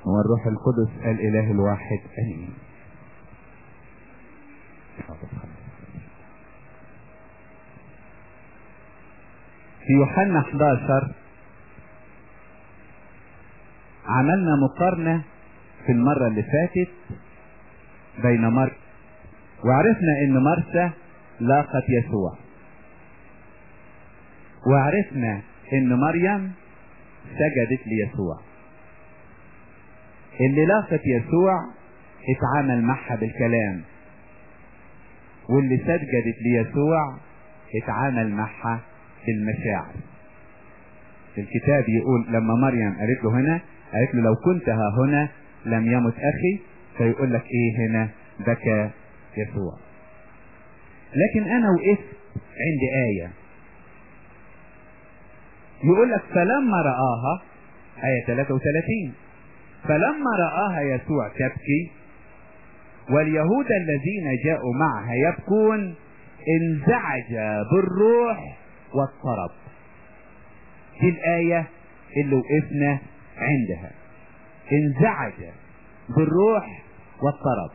والروح القدس الاله الواحد امين في يوحنا 11 عملنا مقارنة في المرة اللي فاتت بين مرسى وعرفنا ان مرسى لاقت يسوع وعرفنا ان مريم سجدت ليسوع اللي لاقت يسوع اتعامل معها بالكلام واللي سجدت ليسوع اتعامل معها بالمشاعر الكتاب يقول لما مريم قالت له هنا قالت له لو كنت ها هنا لم يمت اخي فيقول لك ايه هنا بكى يسوع لكن انا وقفت عند آية يقول لك فلما رآها آية 33 فلما رآها يسوع تبكي واليهود الذين جاءوا معها يبكون انزعج بالروح واضطرب دي الآية اللي وقفنا عندها انزعج بالروح واضطرب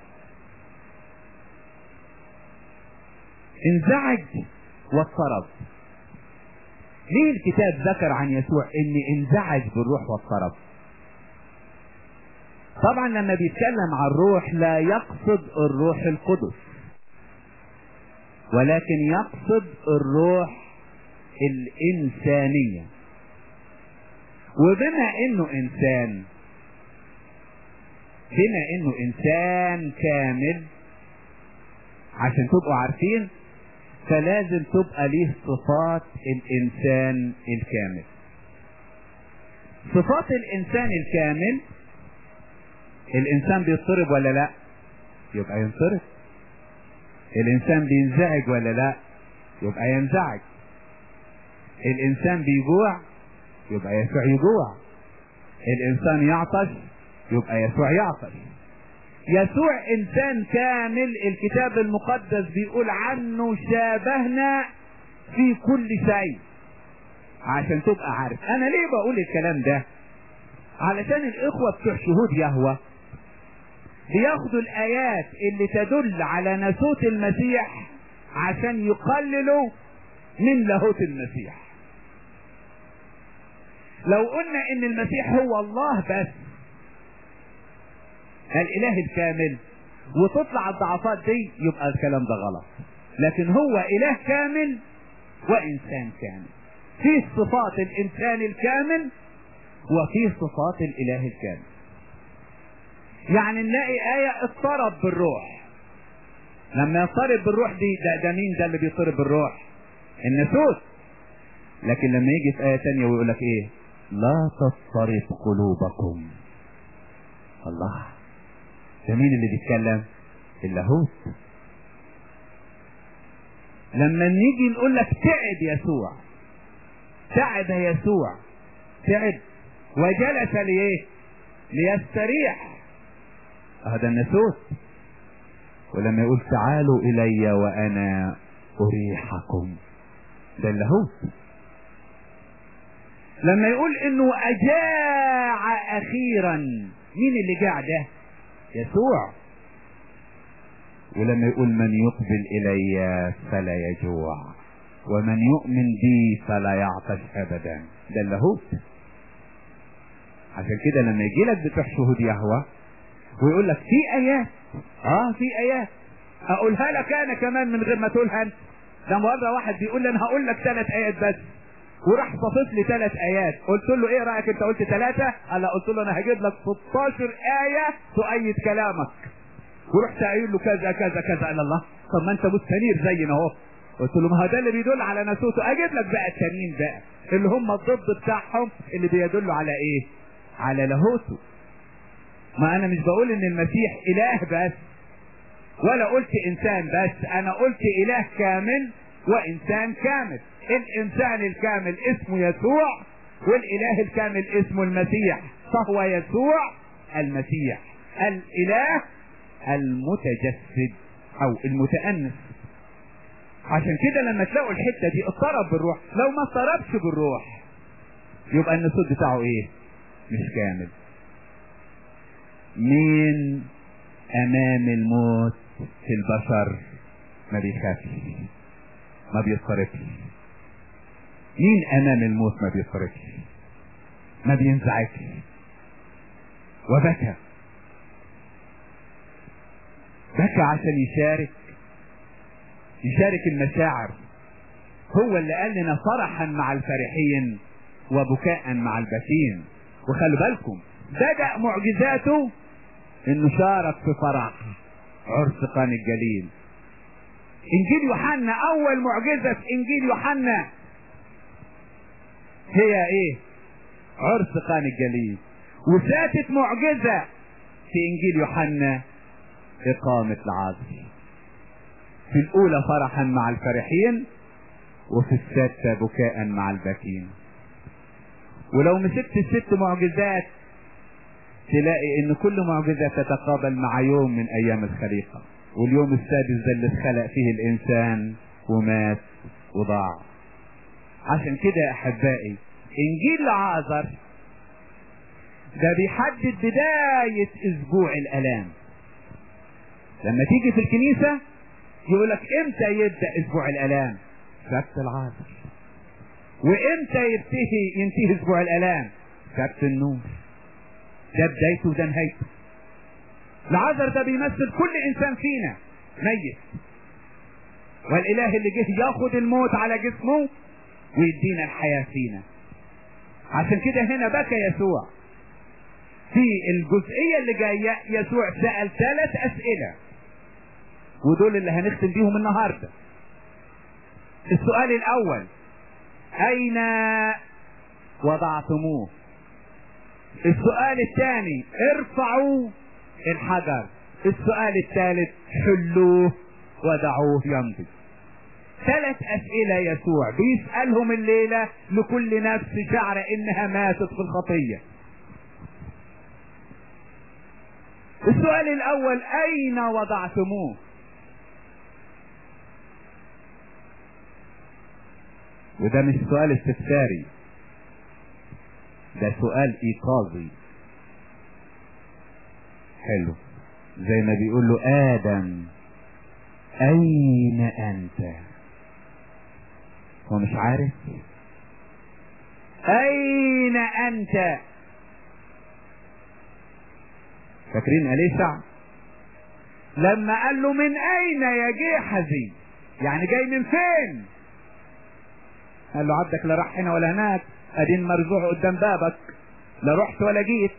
انزعج واضطرب ليه الكتاب ذكر عن يسوع ان انزعج بالروح واضطرب طبعا لما بيتكلم عن الروح لا يقصد الروح القدس ولكن يقصد الروح الإنسانية وبما انه انسان بما انه انسان كامل عشان تبقوا عارفين فلازم تبقى ليه صفات الانسان الكامل صفات الانسان الكامل الانسان بيضطرب ولا لا يبقى ينطرب الانسان بينزعج ولا لا يبقى ينزعج الانسان بيجوع يبقى يسوع يجوع الانسان يعطش يبقى يسوع يعطش يسوع انسان كامل الكتاب المقدس بيقول عنه شابهنا في كل شيء عشان تبقى عارف انا ليه بقول الكلام ده علشان الاخوة بتوع شهود يهوى بياخدوا الايات اللي تدل على ناسوت المسيح عشان يقللوا من لاهوت المسيح لو قلنا ان المسيح هو الله بس الاله الكامل وتطلع الضعفات دي يبقى الكلام ده غلط لكن هو اله كامل وانسان كامل فيه صفات الانسان الكامل وفيه صفات الاله الكامل يعني نلاقي آية اضطرب بالروح لما يضطرب بالروح دي ده, ده مين ده اللي بيضطرب بالروح النسوس لكن لما يجي في آية تانية ويقول لك ايه لا تضطرب قلوبكم الله ده مين اللي بيتكلم اللاهوت لما نيجي نقول لك تعب يسوع تعب يسوع تعب وجلس ليه ليستريح هذا النسوس ولما يقول تعالوا الي وانا اريحكم ده اللاهوت لما يقول انه اجاع اخيرا مين اللي جاع ده يسوع ولما يقول من يقبل الي فلا يجوع ومن يؤمن بي فلا يعطش ابدا ده اللاهوت عشان كده لما يجي لك بتوع شهود يهوى ويقول لك في ايات اه في ايات اقولها لك انا كمان من غير ما تقولها انت ده مره واحد بيقول لي انا هقول لك ثلاث ايات بس وراح صفف لي ثلاث ايات قلت له ايه رايك انت قلت ثلاثه قال قلت له انا هجيب لك 16 ايه تؤيد كلامك ورحت قايل له كذا كذا كذا قال الله طب ما انت مستنير زينا اهو قلت له ما هو ده اللي بيدل على ناسوته اجيب لك بقى التانيين بقى اللي هم الضد بتاعهم اللي بيدلوا على ايه على لاهوته ما انا مش بقول ان المسيح اله بس ولا قلت انسان بس انا قلت اله كامل وانسان كامل الانسان الكامل اسمه يسوع والاله الكامل اسمه المسيح فهو يسوع المسيح الاله المتجسد او المتأنس عشان كده لما تلاقوا الحتة دي اضطرب بالروح لو ما اضطربش بالروح يبقى النسوت بتاعه ايه مش كامل مين امام الموت في البشر ما بيخافش ما بيضطربش مين امام الموت ما بيضطربش ما بينزعجش وبكى بكى عشان يشارك يشارك المشاعر هو اللي قال لنا فرحا مع الفرحين وبكاء مع البكين وخلوا بالكم بدأ معجزاته انه شارك في فرح عرس قان الجليل انجيل يوحنا اول معجزة في انجيل يوحنا هي ايه عرس قان الجليل وثالث معجزة في انجيل يوحنا اقامة العصر في الاولى فرحا مع الفرحين وفي السادسة بكاء مع الباكين ولو مسكت الست معجزات تلاقي ان كل معجزة تتقابل مع يوم من ايام الخليقة واليوم السادس ده اللي اتخلق فيه الانسان ومات وضاع عشان كده يا احبائي انجيل عازر ده بيحدد بداية اسبوع الالام لما تيجي في الكنيسة يقولك امتى يبدأ اسبوع الالام سبت العصر وامتى ينتهي ينتهي اسبوع الالام سبت النور ده بدايته وده نهايته العذر ده بيمثل كل انسان فينا ميت والاله اللي جه ياخد الموت على جسمه ويدينا الحياة فينا عشان كده هنا بكى يسوع في الجزئية اللي جاية يسوع سأل ثلاث اسئلة ودول اللي هنختم بيهم النهاردة السؤال الاول اين وضعتموه السؤال الثاني ارفعوا الحجر السؤال الثالث حلوه ودعوه يمضي ثلاث اسئلة يسوع بيسألهم الليلة لكل نفس شعر انها ماتت في الخطية السؤال الاول اين وضعتموه وده مش سؤال استفساري ده سؤال ايقاظي حلو زي ما بيقول له ادم اين انت هو مش عارف اين انت فاكرين اليسع لما قال له من اين يا جيحزي يعني جاي من فين قال له عبدك لا راح هنا ولا هناك ادين مرزوع قدام بابك لا رحت ولا جيت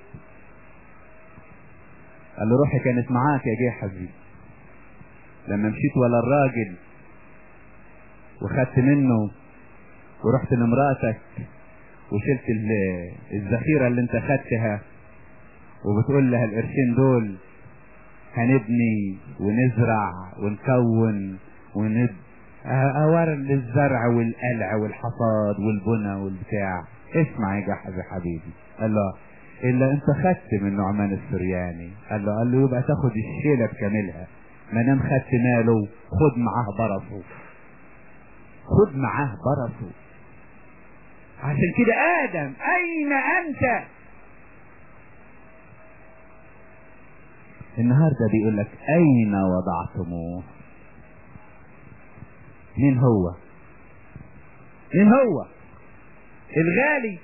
قال له روحي كانت معاك يا جيحزي لما مشيت ولا الراجل وخدت منه ورحت لمراتك وشلت الذخيره اللي انت خدتها وبتقول لها القرشين دول هنبني ونزرع ونكون وند اوار للزرع والقلع والحصاد والبنى والبتاع اسمع يا جحز يا حبيبي قال له الا انت خدت من نعمان السرياني قال له قال له يبقى تاخد الشيله بكاملها ما دام خدت ماله خد معاه برصه خد معاه برصه عشان كده ادم اين انت النهارده بيقول لك اين وضعتموه مين هو مين هو الغالي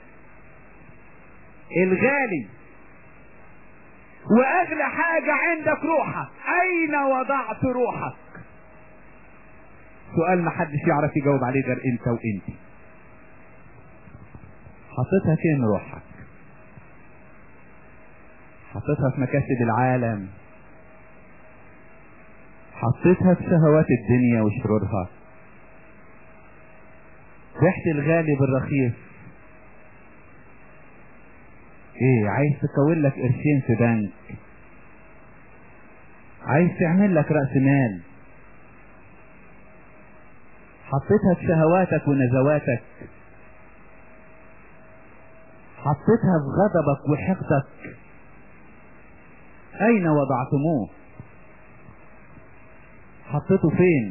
الغالي واغلى حاجة عندك روحك اين وضعت روحك سؤال ما حدش يعرف يجاوب عليه غير انت وانت حطيتها فين روحك حطيتها في مكاسب العالم حطيتها في شهوات الدنيا وشرورها ريحة الغالي بالرخيص ايه عايز تكون لك قرشين في بنك عايز تعمل لك رأس مال حطيتها في شهواتك ونزواتك حطيتها في غضبك وحقدك اين وضعتموه حطيته فين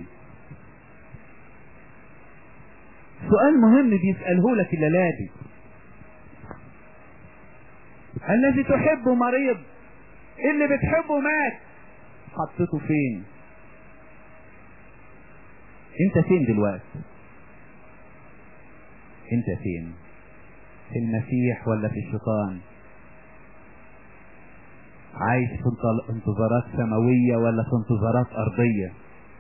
سؤال مهم بيسأله لك الليلة الذي تحبه مريض اللي بتحبه مات حطيته فين انت فين دلوقتي انت فين في المسيح ولا في الشيطان عايش في انتظارات سماوية ولا في انتظارات أرضية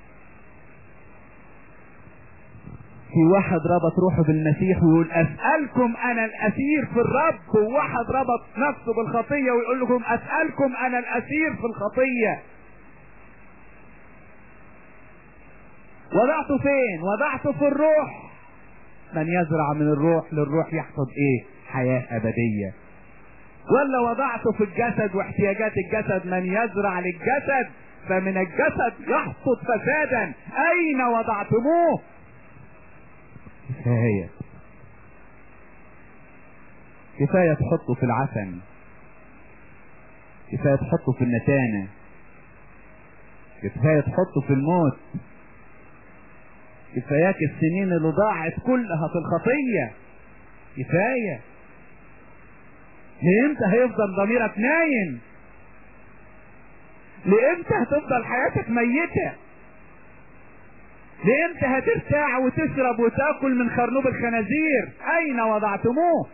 في واحد ربط روحه بالمسيح ويقول أسألكم أنا الأسير في الرب وواحد ربط نفسه بالخطية ويقول لكم أسألكم أنا الأسير في الخطية وضعته فين وضعته في الروح من يزرع من الروح للروح يحصد ايه حياة ابدية ولا وضعته في الجسد واحتياجات الجسد من يزرع للجسد فمن الجسد يحصد فسادا اين وضعتموه كفاية كفاية تحطه في العسل كفاية تحطه في النتانة كفاية تحطه في الموت كفاياك السنين اللي ضاعت كلها في الخطية كفاية لامتى هيفضل ضميرك نايم لامتى هتفضل حياتك ميتة لامتى هترتاع وتشرب وتاكل من خرنوب الخنازير اين وضعتموه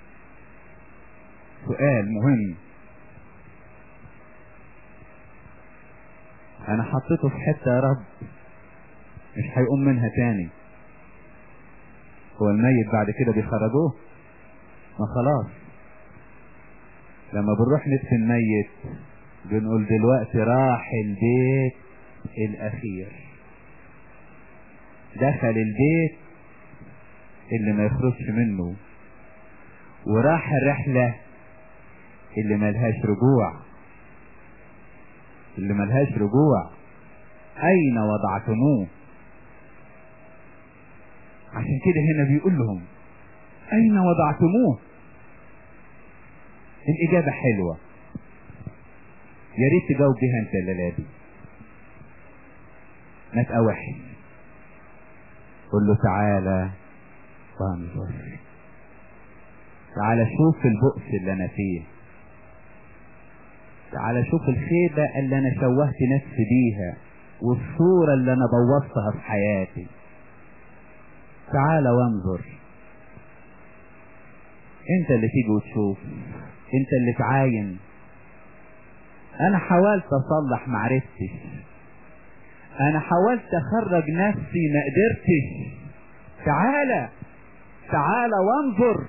سؤال مهم انا حطيته في حتة يا رب مش هيقوم منها تاني هو الميت بعد كده بيخرجوه ما خلاص لما بنروح ندفن ميت بنقول دلوقتي راح البيت الاخير دخل البيت اللي ما يخرجش منه وراح الرحلة اللي ملهاش رجوع اللي ملهاش رجوع اين وضعتموه عشان كده هنا بيقول لهم اين وضعتموه الاجابة حلوة يا ريت تجاوب بيها انت الليلة دي ما تقوحش قول له تعالى وانظر تعالى شوف البؤس اللي انا فيه تعالى شوف الخيبة اللي انا شوهت نفسي بيها والصورة اللي انا بوظتها في حياتي تعالى وانظر انت اللي تيجي وتشوف انت اللي تعاين انا حاولت اصلح معرفتش انا حاولت اخرج نفسي ما قدرتش تعالى تعالى وانظر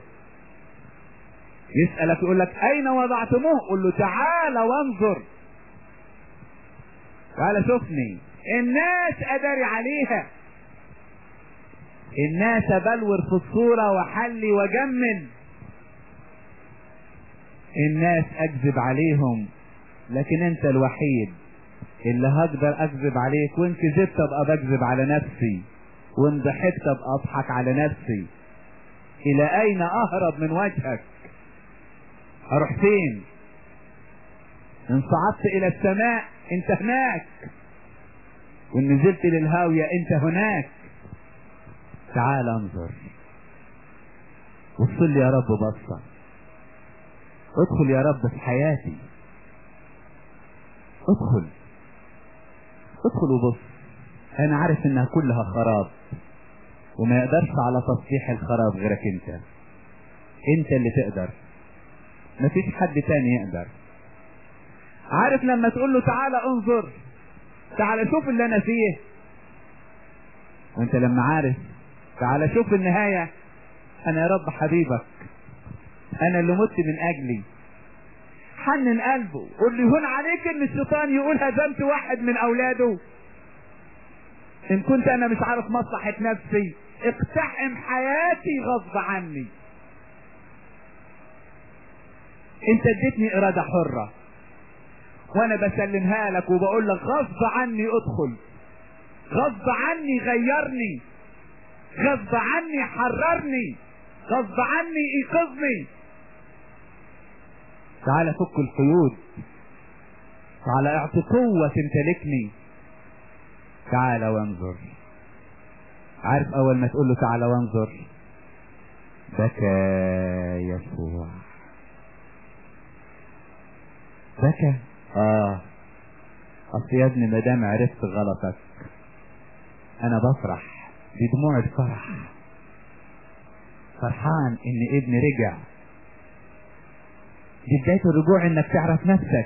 يسألك يقول لك اين وضعتموه قل له تعالى وانظر تعالى شوفني الناس اداري عليها الناس بلور في الصورة وحلي وجمل الناس اكذب عليهم لكن انت الوحيد اللي هقدر اكذب عليك وان كذبت ابقى بكذب على نفسي وان ضحكت ابقى اضحك على نفسي الى اين اهرب من وجهك اروح فين ان صعدت الى السماء انت هناك وان نزلت للهاوية انت هناك تعال انظر وصل لي يا رب بصة ادخل يا رب في حياتي ادخل ادخل وبص انا عارف انها كلها خراب وما يقدرش على تصليح الخراب غيرك انت انت اللي تقدر مفيش حد تاني يقدر عارف لما تقول له تعالى انظر تعالى شوف اللي انا فيه وانت لما عارف تعالى شوف النهاية انا يا رب حبيبك انا اللي مت من اجلي حنن قلبه قول لي هون عليك ان الشيطان يقول هزمت واحد من اولاده ان كنت انا مش عارف مصلحة نفسي اقتحم حياتي غصب عني انت اديتني ارادة حرة وانا بسلمها لك وبقول لك غصب عني ادخل غصب عني غيرني غصب عني حررني غصب عني ايقظني تعالى فك القيود تعالى اعطي قوة تمتلكني تعالى وانظر عارف اول ما تقول له تعالى وانظر بكى يسوع بكى اه اصل يا ابني ما دام عرفت غلطك انا بفرح بدموع الفرح فرحان ان ابني رجع دي بداية الرجوع انك تعرف نفسك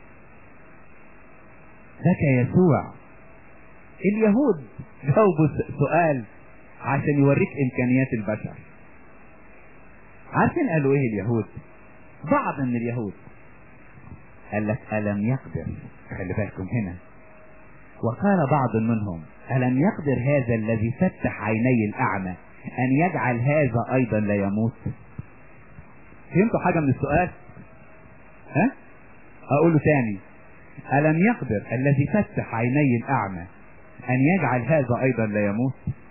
بكى يسوع اليهود جاوبوا سؤال عشان يوريك امكانيات البشر عارفين قالوا ايه اليهود بعض من اليهود قال لك الم يقدر خلي بالكم هنا وقال بعض منهم الم يقدر هذا الذي فتح عيني الاعمى ان يجعل هذا ايضا لا يموت فهمتوا حاجه من السؤال ها اقوله تاني الم يقدر الذي فتح عيني الاعمى ان يجعل هذا ايضا لا يموت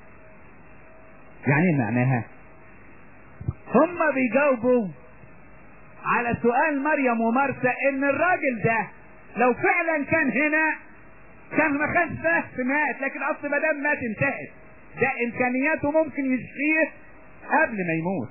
يعني معناها هم بيجاوبوا على سؤال مريم ومرسى ان الراجل ده لو فعلا كان هنا كان ما خدش بس مات لكن اصل ما دام مات انتهت ده امكانياته ممكن يشفيه قبل ما يموت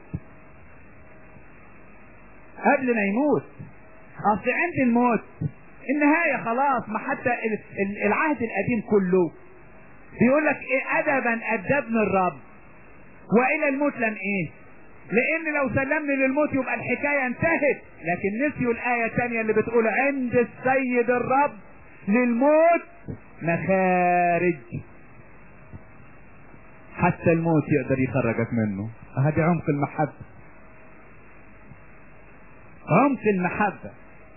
قبل ما يموت اصل عند الموت النهاية خلاص ما حتى العهد القديم كله بيقول لك ايه ادبا ادبني الرب والى الموت لم ايه لان لو سلمني للموت يبقى الحكاية انتهت لكن نسيوا الآية الثانية اللي بتقول عند السيد الرب للموت مخارج حتى الموت يقدر يخرجك منه هذه عمق المحبة عمق المحبة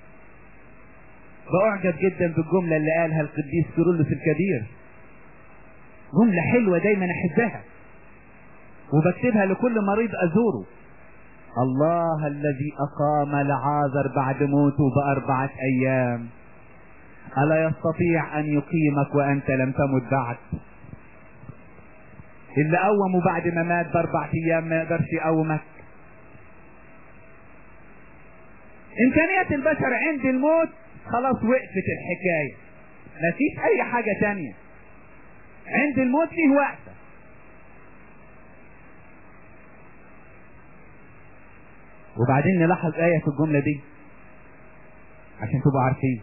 بأعجب جدا بالجملة اللي قالها القديس كيرلس الكبير جملة حلوة دايما أحبها وبكتبها لكل مريض أزوره الله الذي أقام لعازر بعد موته بأربعة أيام ألا يستطيع أن يقيمك وأنت لم تمت بعد اللي قومه بعد ما مات بأربعة أيام ما يقدرش يقومك إمكانيات البشر عند الموت خلاص وقفت الحكاية مفيش أي حاجة تانية عند الموت فيه وقفة وبعدين نلاحظ آية في الجملة دي عشان تبقوا عارفين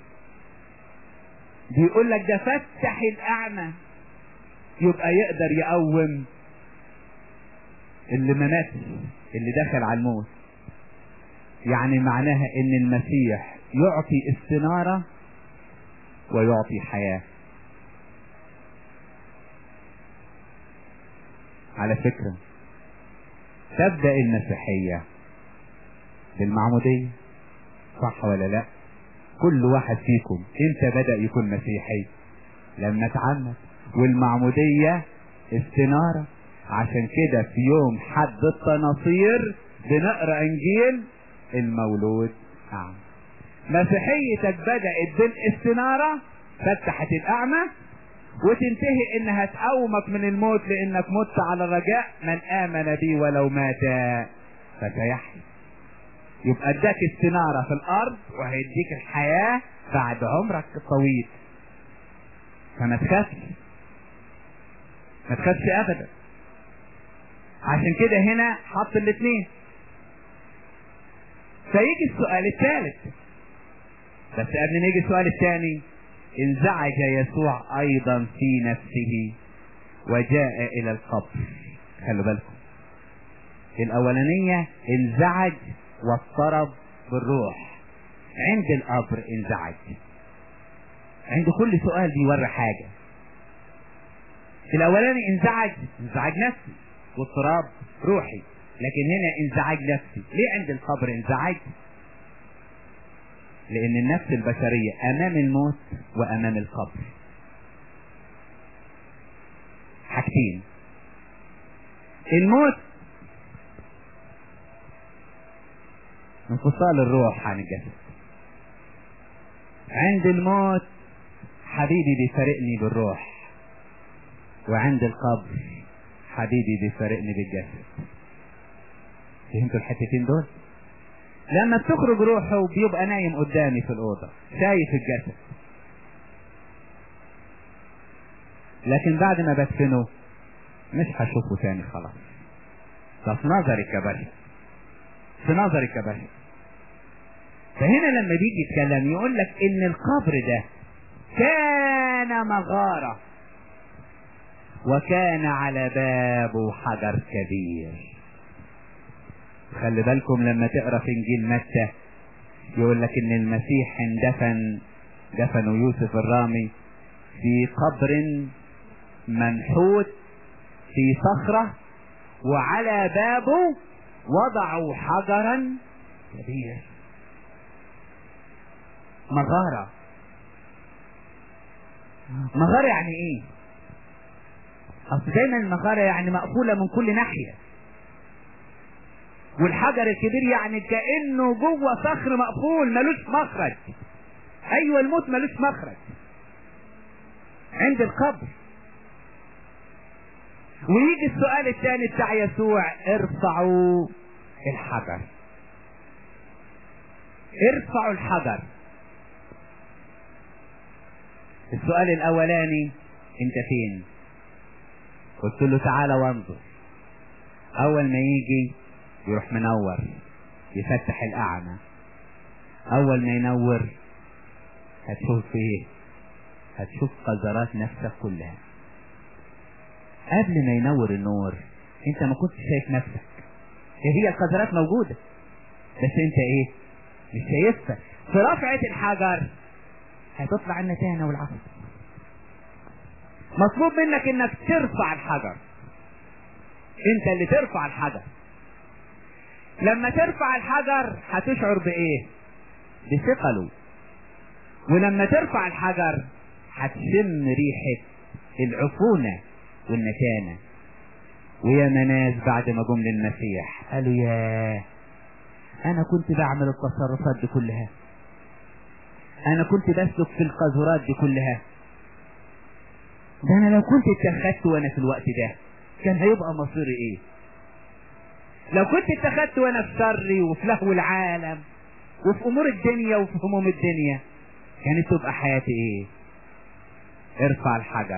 بيقول لك ده فتح الأعمى يبقى يقدر يقوم اللي ما ماتش اللي دخل على الموت يعني معناها ان المسيح يعطي استنارة ويعطي حياة على فكرة تبدأ المسيحية بالمعمودية صح ولا لا كل واحد فيكم امتى بدأ يكون مسيحي لما اتعمد والمعمودية استنارة عشان كده في يوم حد التناصير بنقرا انجيل المولود اعمى مسيحيتك بدأت بالاستنارة فتحت الاعمى وتنتهي انها تقومك من الموت لانك مت على الرجاء من امن بي ولو مات فسيحيا يبقى اداك استنارة في الارض وهيديك الحياة بعد عمرك الطويل فما تخافش ما تخافش ابدا عشان كده هنا حط الاثنين فيجي السؤال الثالث بس قبل ما يجي السؤال الثاني انزعج يسوع ايضا في نفسه وجاء الى القبر خلوا بالكم الاولانية انزعج واضطرب بالروح عند القبر انزعج عند كل سؤال بيوري حاجة في الاولاني انزعج انزعج نفسي واضطراب روحي لكن هنا انزعاج نفسي ليه عند القبر انزعاج لان النفس البشرية امام الموت وامام القبر حاجتين الموت انفصال الروح عن الجسد عند الموت حبيبي بيفارقني بالروح وعند القبر حبيبي بيفارقني بالجسد فهمتوا الحتتين دول لما بتخرج روحه بيبقى نايم قدامي في الأوضة شايف الجسد لكن بعد ما بدفنه مش هشوفه تاني خلاص ده في نظري كبشر في نظري كبشر فهنا لما بيجي يتكلم يقول لك ان القبر ده كان مغارة وكان على بابه حجر كبير خلي بالكم لما تقرا في انجيل متى يقول لك ان المسيح اندفن دفنوا يوسف الرامي في قبر منحوت في صخرة وعلى بابه وضعوا حجرا كبير مغارة مغارة يعني ايه اصل دايما المغارة يعني مقفولة من كل ناحية والحجر الكبير يعني كأنه جوه صخر مقفول ملوش مخرج ايوه الموت ملوش مخرج عند القبر ويجي السؤال الثاني بتاع يسوع ارفعوا الحجر ارفعوا الحجر السؤال الاولاني انت فين قلت له تعالى وانظر اول ما يجي يروح منور يفتح الاعمى اول ما ينور هتشوف ايه هتشوف قذرات نفسك كلها قبل ما ينور النور انت ما كنتش شايف نفسك هي القذرات موجودة بس انت ايه مش شايفها في رفعة الحجر هتطلع النتانة والعصر مطلوب منك انك ترفع الحجر انت اللي ترفع الحجر لما ترفع الحجر هتشعر بايه بثقله ولما ترفع الحجر هتشم ريحة العفونة والنتانة ويا مناس بعد ما جم للمسيح قالوا يا انا كنت بعمل التصرفات دي كلها انا كنت بسلك في القاذورات دي كلها ده انا لو كنت اتخذت وانا في الوقت ده كان هيبقى مصيري ايه لو كنت اتخذت وانا في شري وفي لهو العالم وفي امور الدنيا وفي هموم الدنيا كانت تبقى حياتي ايه ارفع الحجر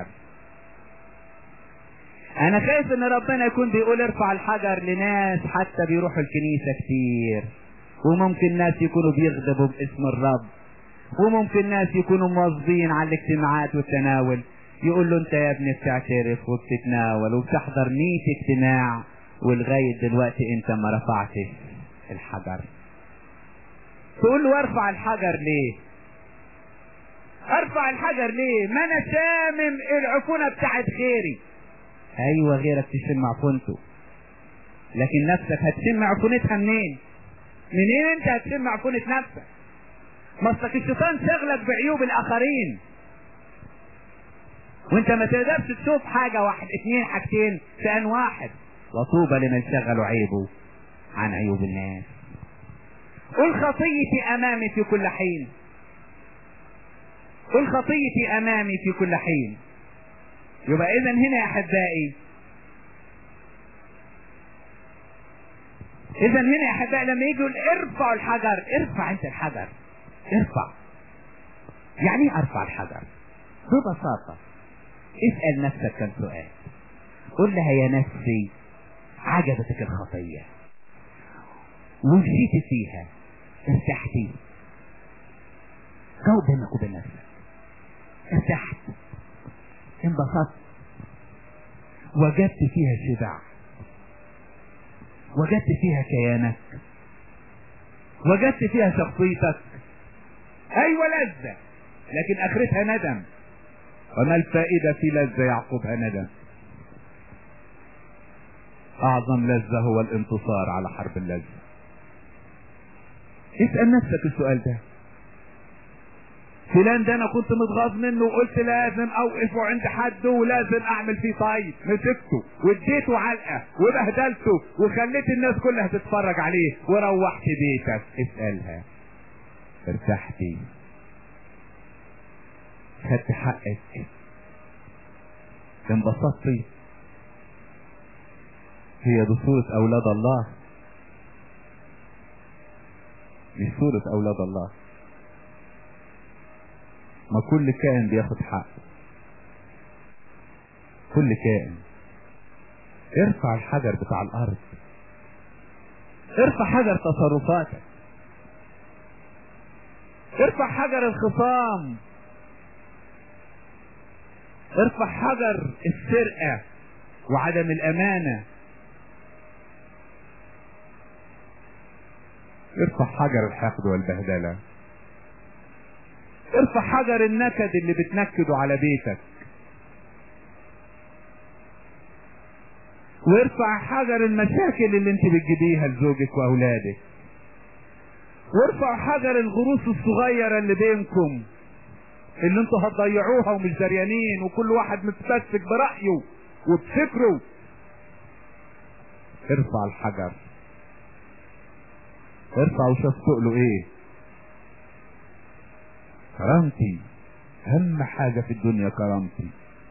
انا خايف ان ربنا يكون بيقول ارفع الحجر لناس حتى بيروحوا الكنيسة كتير وممكن ناس يكونوا بيغضبوا باسم الرب وممكن ناس يكونوا مواظبين على الاجتماعات والتناول يقول له انت يا ابني بتعترف وبتتناول وبتحضر 100 اجتماع ولغاية دلوقتي انت ما رفعتش الحجر تقول له ارفع الحجر ليه ارفع الحجر ليه ما انا شامم العفونة بتاعت غيري ايوه غيرك تشم عفونته لكن نفسك هتشم عفونتها منين منين انت هتشم عفونة نفسك ما اصلك الشيطان شغلك بعيوب الاخرين وانت ما تقدرش تشوف حاجة واحد اتنين حاجتين في ان واحد وطوبى لمن شغلوا عيبه عن عيوب الناس قل خطيتي امامي في كل حين قل خطيتي امامي في كل حين يبقى اذا هنا يا احبائي اذا هنا يا احبائي لما يجي يقول ارفعوا الحجر ارفع انت الحجر ارفع يعني ايه ارفع الحجر ببساطة اسأل نفسك كم سؤال قل لها يا نفسي عجبتك الخطية ومشيت فيها ارتحتي جاوب بينك وبين نفسك ارتحت انبسطت وجدت فيها شبع وجدت فيها كيانك وجدت فيها شخصيتك ايوه لذة لكن اخرتها ندم وما الفائدة في لذة يعقبها ندم اعظم لذة هو الانتصار على حرب اللذة اسأل نفسك السؤال ده فلان ده انا كنت متغاظ منه وقلت لازم اوقفه عند حد ولازم اعمل فيه طيب مسكته واديته علقه وبهدلته وخليت الناس كلها تتفرج عليه وروحت بيتك اسالها ارتحتي خدت حقك انبسطتي هي دي صورة أولاد الله مش صورة أولاد الله ما كل كائن بياخد حقه كل كائن ارفع الحجر بتاع الارض ارفع حجر تصرفاتك ارفع حجر الخصام ارفع حجر السرقة وعدم الأمانة ارفع حجر الحقد والبهدلة ارفع حجر النكد اللي بتنكده على بيتك وارفع حجر المشاكل اللي انت بتجيبيها لزوجك واولادك وارفع حجر الغروس الصغيرة اللي بينكم اللي انتوا هتضيعوها ومش دريانين وكل واحد متمسك برأيه وبفكره ارفع الحجر ارفع وشوف تقله ايه كرامتي اهم حاجة في الدنيا كرامتي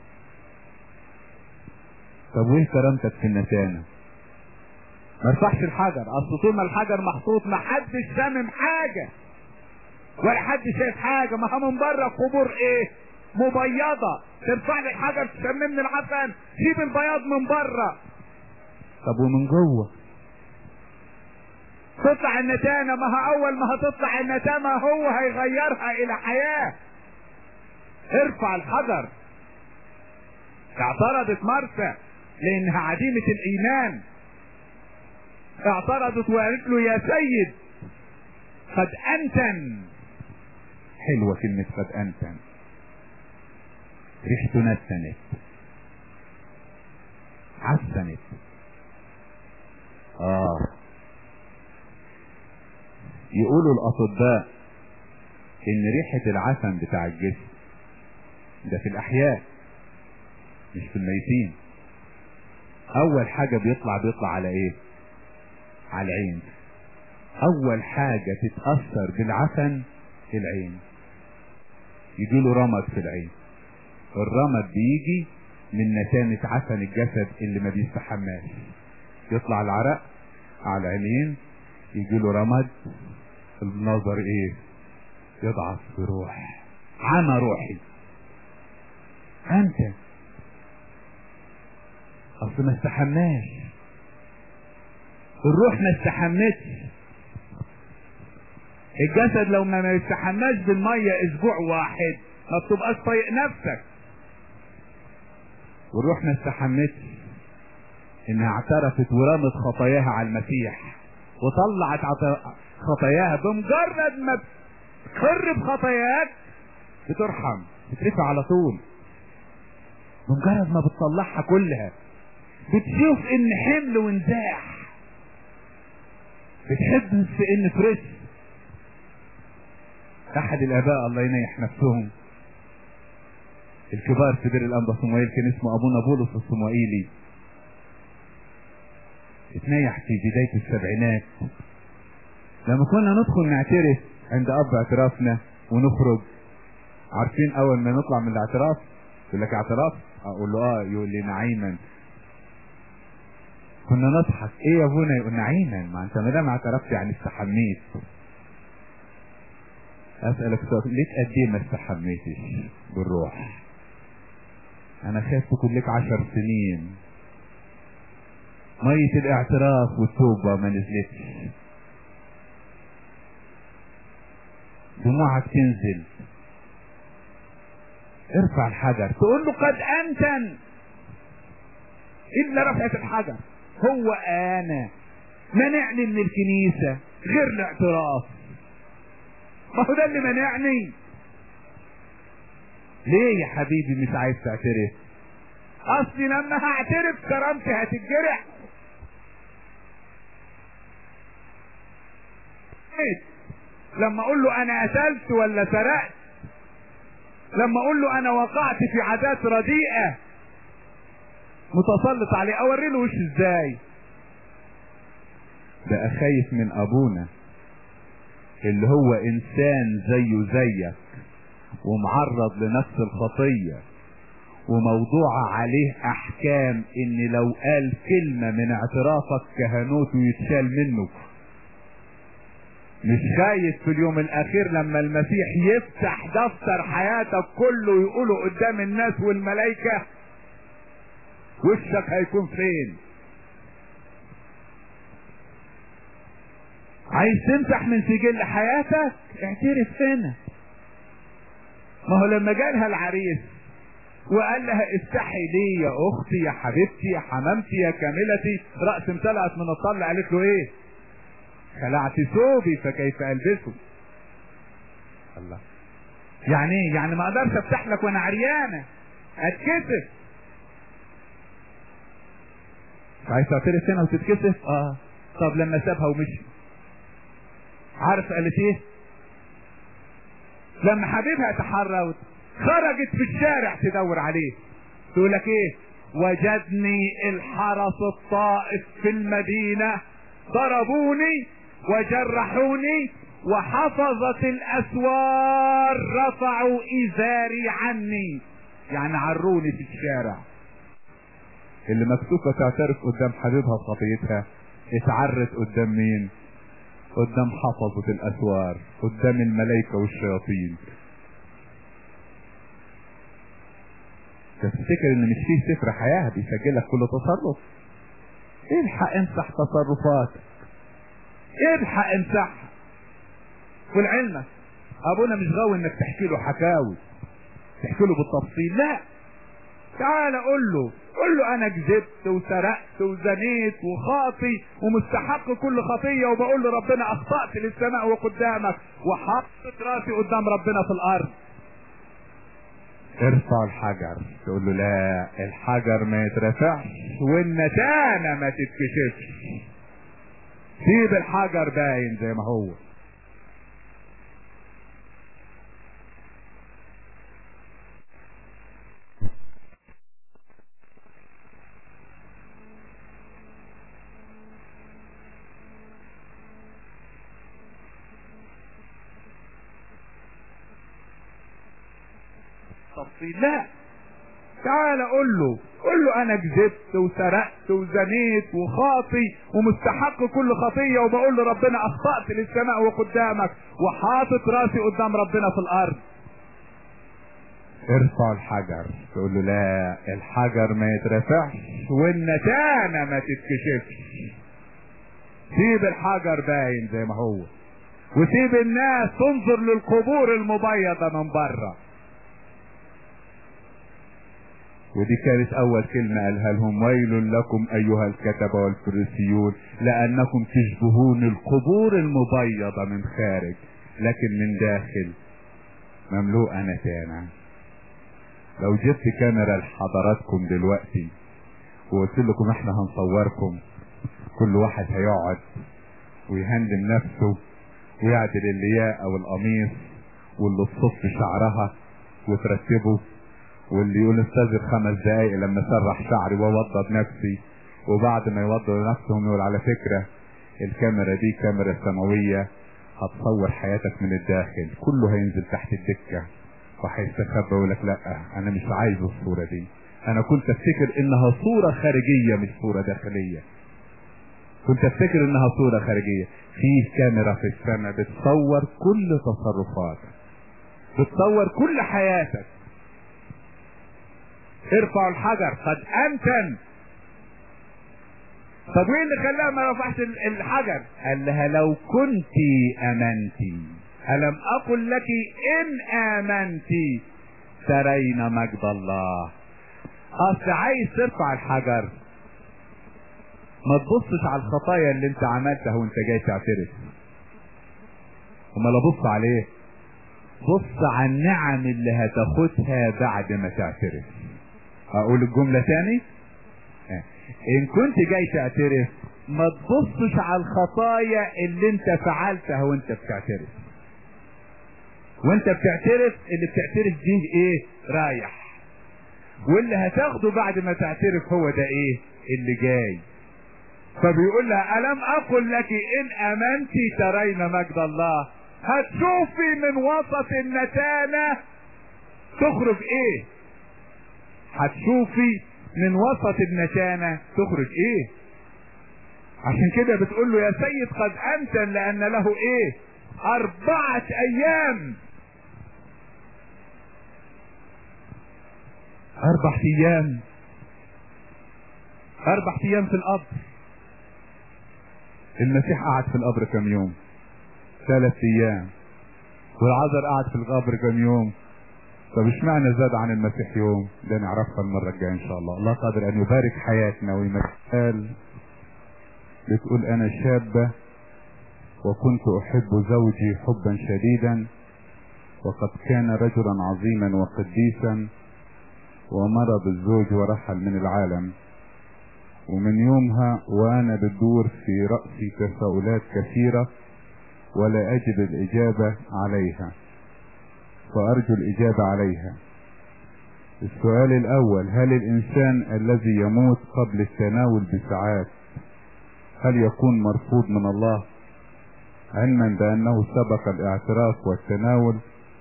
طب وايه كرامتك في النتانة ما ارفعش الحجر اصل طول ما الحجر محطوط ما حدش سامم حاجة ولا حد شايف حاجة ما هو من بره قبور ايه مبيضة ترفع لي الحجر تسممني العفن جيب البياض من بره طب ومن جوه تطلع النتانة ما هو اول ما هتطلع النتانة هو هيغيرها الى حياة ارفع الحجر اعترضت مرسى لانها عديمة الايمان اعترضت وقالت له يا سيد قد انتن حلوة كلمة قد انتن ريحته نتنت عسنت اه يقولوا الاطباء ان ريحة العسل بتاع الجسم ده في الاحياء مش في الميتين اول حاجة بيطلع بيطلع على ايه على العين اول حاجة تتأثر بالعفن العين يجيله رمد في العين الرمد بيجي من نتانة عفن الجسد اللي ما بيستحماش يطلع العرق على العينين يجيله رمد النظر ايه يضعف في روح عمى روحي انت اصل ما استحماش الروح ما استحمتش الجسد لو ما يستحماش بالمية اسبوع واحد ما بتبقاش طايق نفسك والروح ما استحمتش انها اعترفت ورمت خطاياها على المسيح وطلعت خطاياها بمجرد ما تقر بخطاياك بترحم بترفع على طول بمجرد ما بتطلعها كلها بتشوف ان حمل ونزاح بتحب في ان فريش احد الاباء الله ينيح نفسهم الكبار في دير الانبا صموئيل كان اسمه ابونا بولس الصموئيلي اتنيح في بداية السبعينات لما كنا ندخل نعترف عند اب اعترافنا ونخرج عارفين اول ما نطلع من الاعتراف يقول لك اعتراف اقول له اه يقول لي نعيما كنا نضحك ايه يا ابونا يقول نعيما ما انت ما دام اعترفت يعني استحميت اسالك سؤال ليك قد ايه ما استحميتش بالروح انا خايف تكون لك عشر سنين مية الاعتراف والتوبة ما نزلتش دموعك تنزل ارفع الحجر تقول له قد انتن الا رفعت الحجر هو انا منعني من الكنيسة غير الاعتراف ما هو ده اللي منعني ليه يا حبيبي مش عايز تعترف اصلي لما هعترف كرامتي هتتجرح لما اقول له انا قتلت ولا سرقت لما اقول له انا وقعت في عادات رديئة متسلط عليه اوري له وش ازاي بقى خايف من ابونا اللي هو انسان زيه زيك ومعرض لنفس الخطية وموضوع عليه احكام ان لو قال كلمة من اعترافك كهنوته يتشال منه مش خايف في اليوم الاخير لما المسيح يفتح دفتر حياتك كله ويقوله قدام الناس والملائكة وشك هيكون فين عايز تمسح من سجل حياتك اعترف هنا ما هو لما جالها العريس وقال لها استحي لي يا اختي يا حبيبتي يا حمامتي يا كاملتي راس امتلأت من الطل قالت له ايه خلعت ثوبي فكيف البسه الله يعني ايه يعني ما اقدرش افتح لك وانا عريانه اتكسف عايز تعترف هنا وتتكسف اه طب لما سابها ومشي عارف قالت ايه لما حبيبها تحرر خرجت في الشارع تدور عليه تقول لك ايه وجدني الحرس الطائف في المدينة ضربوني وجرحوني وحفظت الاسوار رفعوا ازاري عني يعني عروني في الشارع اللي مكسوفة تعترف قدام حبيبها بخطيتها اتعرت قدام مين قدام حفظة الاسوار قدام الملائكة والشياطين تفتكر ان مش فيه سفر حياة بيسجلك كل تصرف الحق امسح تصرفاتك الحق امسحها ولعلمك ابونا مش غاوي انك تحكي له حكاوي تحكي له بالتفصيل لا تعال قول له قول له انا كذبت وسرقت وزنيت وخاطي ومستحق كل خطية وبقول لربنا اخطأت للسماء وقدامك وحطت راسي قدام ربنا في الارض ارفع الحجر تقول له لا الحجر ما يترفعش والنتانة ما تتكشفش سيب الحجر باين زي ما هو تفصيل لا تعال قول له قول له انا كذبت وسرقت وزنيت وخاطي ومستحق كل خطية وبقول لربنا اخطأت للسماء وقدامك وحاطط راسي قدام ربنا في الارض ارفع الحجر تقول له لا الحجر ما يترفعش والنتانة ما تتكشفش سيب الحجر باين زي ما هو وسيب الناس تنظر للقبور المبيضة من بره ودي كانت اول كلمة قالها لهم ويل لكم ايها الكتبة والفريسيون لانكم تشبهون القبور المبيضة من خارج لكن من داخل مملوءة نتانة لو جبت كاميرا لحضراتكم دلوقتي وقلت لكم احنا هنصوركم كل واحد هيقعد ويهندم نفسه ويعدل اللياء او القميص واللي تصف شعرها وترتبه واللي يقول استاذن خمس دقايق لما سرح شعري ووضب نفسي وبعد ما يوضب نفسهم يقول على فكرة الكاميرا دي كاميرا سماوية هتصور حياتك من الداخل كله هينزل تحت الدكة وهيستخبى ويقول لك لا انا مش عايز الصورة دي انا كنت افتكر انها صورة خارجية مش صورة داخلية كنت افتكر انها صورة خارجية في كاميرا في السماء بتصور كل تصرفاتك بتصور كل حياتك ارفع الحجر قد امتن طب وايه اللي خلاها ما رفعش الحجر قال لها لو كنت امنتي الم اقل لك ان امنتي ترين مجد الله اصل عايز ترفع الحجر ما تبصش على الخطايا اللي انت عملتها وانت جاي تعترف امال ابص عليه بص على النعم اللي هتاخدها بعد ما تعترف اقول الجملة تاني ان كنت جاي تعترف ما تبصش على الخطايا اللي انت فعلتها وانت بتعترف وانت بتعترف اللي بتعترف دي ايه رايح واللي هتاخده بعد ما تعترف هو ده ايه اللي جاي فبيقول لها الم اقل لك ان امنتي ترين مجد الله هتشوفي من وسط النتانة تخرج ايه هتشوفي من وسط النتانة تخرج ايه عشان كده بتقول له يا سيد قد امتن لان له ايه اربعة ايام اربع ايام اربع ايام في القبر المسيح قعد في القبر كم يوم ثلاث ايام والعذر قعد في الغابر كام يوم طب اشمعنى زاد عن المسيح يوم ده نعرفها المرة الجاية ان شاء الله الله قادر ان يبارك حياتنا ويمثل بتقول انا شابة وكنت احب زوجي حبا شديدا وقد كان رجلا عظيما وقديسا ومرض الزوج ورحل من العالم ومن يومها وانا بتدور في رأسي تساؤلات كثيرة ولا اجد الاجابة عليها فارجو الاجابة عليها السؤال الاول هل الانسان الذي يموت قبل التناول بساعات هل يكون مرفوض من الله علما بانه سبق الاعتراف والتناول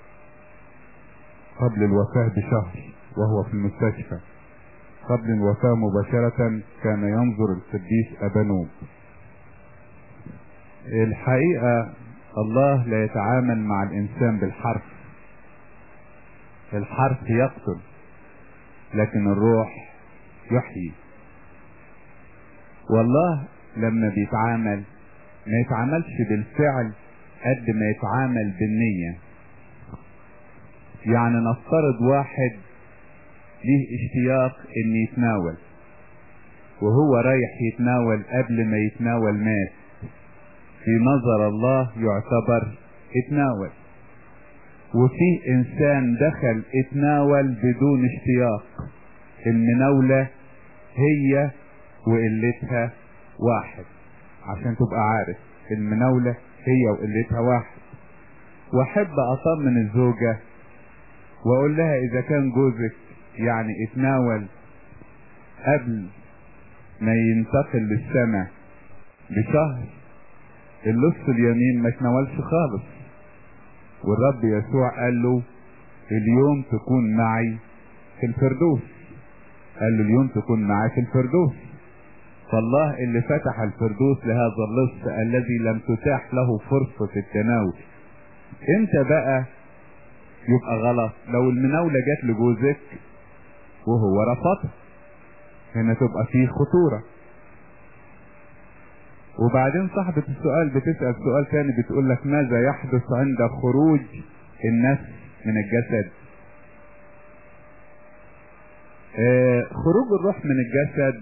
قبل الوفاة بشهر وهو في المستشفى قبل الوفاة مباشرة كان ينظر القديس أبانوب الحقيقة الله لا يتعامل مع الإنسان بالحرف الحرف يقتل لكن الروح يحيي والله لما بيتعامل ما يتعاملش بالفعل قد ما يتعامل بالنية يعني نفترض واحد ليه اشتياق ان يتناول وهو رايح يتناول قبل ما يتناول مات في نظر الله يعتبر اتناول وفي انسان دخل اتناول بدون اشتياق المناولة هي وقلتها واحد عشان تبقى عارف المناولة هي وقلتها واحد واحب اطمن الزوجة واقول لها اذا كان جوزك يعني اتناول قبل ما ينتقل للسماء بشهر اللص اليمين ما تناولش خالص والرب يسوع قال له اليوم تكون معي في الفردوس قال له اليوم تكون معي في الفردوس فالله اللي فتح الفردوس لهذا اللص الذي لم تتاح له فرصة التناول انت بقى يبقى غلط لو المناولة جت لجوزك وهو رفضها هنا تبقى فيه خطورة وبعدين صاحبة السؤال بتسأل سؤال تاني بتقول لك ماذا يحدث عند خروج النفس من الجسد آه خروج الروح من الجسد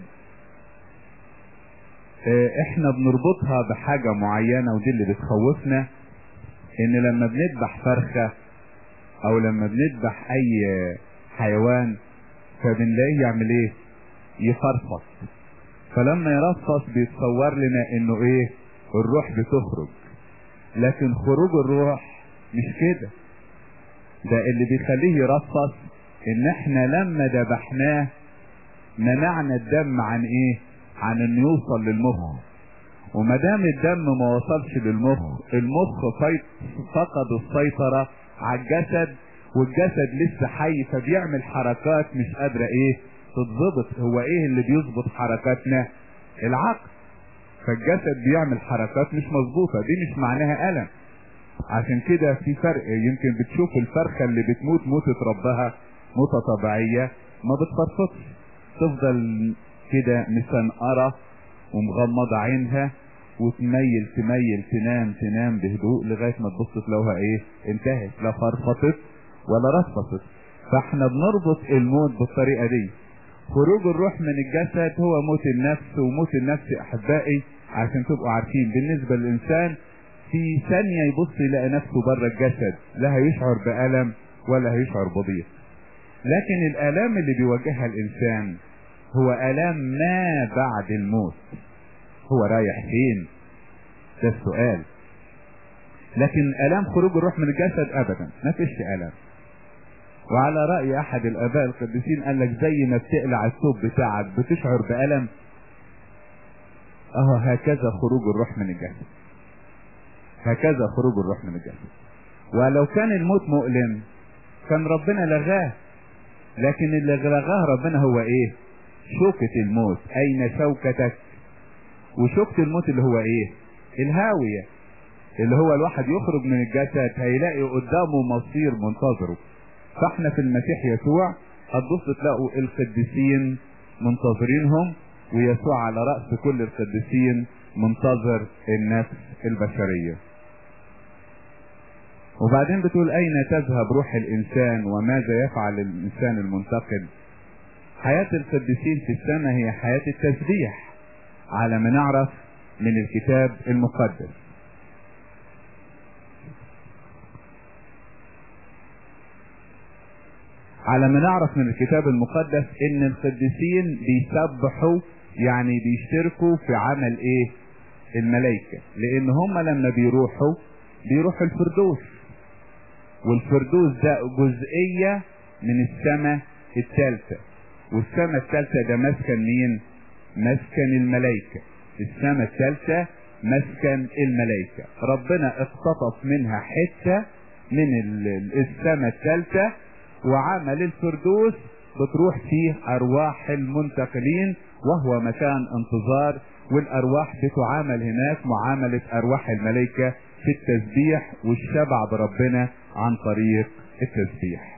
آه احنا بنربطها بحاجة معينة ودي اللي بتخوفنا ان لما بنذبح فرخة او لما بنذبح اي حيوان فبنلاقيه يعمل ايه يفرفص فلما يرفص بيتصور لنا انه ايه الروح بتخرج لكن خروج الروح مش كده ده اللي بيخليه يرفص ان احنا لما ذبحناه منعنا الدم عن ايه عن انه يوصل للمخ وما دام الدم ما وصلش للمخ المخ فقد السيطرة على الجسد والجسد لسه حي فبيعمل حركات مش قادرة ايه تتظبط هو ايه اللي بيظبط حركاتنا العقل فالجسد بيعمل حركات مش مظبوطة دي مش معناها ألم عشان كده في فرق يمكن بتشوف الفرخة اللي بتموت موتة ربها موتة طبيعية ما بتفرفطش تفضل كده مسنقرة ومغمضة عينها وتميل تميل تنام تنام بهدوء لغاية ما تبص تلاقوها ايه انتهت لا فرفطت ولا رفصت فاحنا بنربط الموت بالطريقة دي خروج الروح من الجسد هو موت النفس وموت النفس احبائي عشان تبقوا عارفين بالنسبة للانسان في ثانية يبص يلاقي نفسه بره الجسد لا هيشعر بألم ولا هيشعر بضيق لكن الآلام اللي بيواجهها الإنسان هو آلام ما بعد الموت هو رايح فين ده السؤال لكن آلام خروج الروح من الجسد أبدا ما فيش آلام وعلى رأي أحد الآباء القديسين قال لك زي ما بتقلع الثوب بتاعك بتشعر بألم أهو هكذا خروج الروح من الجسد هكذا خروج الروح من الجسد ولو كان الموت مؤلم كان ربنا لغاه لكن اللي لغاه ربنا هو ايه شوكة الموت اين شوكتك وشوكة الموت اللي هو ايه الهاوية اللي هو الواحد يخرج من الجسد هيلاقي قدامه مصير منتظره فاحنا في المسيح يسوع هتبص تلاقوا القديسين منتظرينهم ويسوع على رأس كل القديسين منتظر النفس البشرية وبعدين بتقول اين تذهب روح الانسان وماذا يفعل الانسان المنتقل حياة القديسين في السماء هي حياة التسبيح على ما نعرف من الكتاب المقدس على ما نعرف من الكتاب المقدس ان القديسين بيسبحوا يعني بيشتركوا في عمل ايه الملائكة لان هم لما بيروحوا بيروحوا الفردوس والفردوس ده جزئية من السماء الثالثة والسماء الثالثة ده مسكن مين مسكن الملائكة السماء الثالثة مسكن الملائكة ربنا اقتطف منها حتة من السماء الثالثة وعمل الفردوس بتروح فيه ارواح المنتقلين وهو مكان انتظار والارواح بتعامل هناك معاملة ارواح الملائكة في التسبيح والشبع بربنا عن طريق التسبيح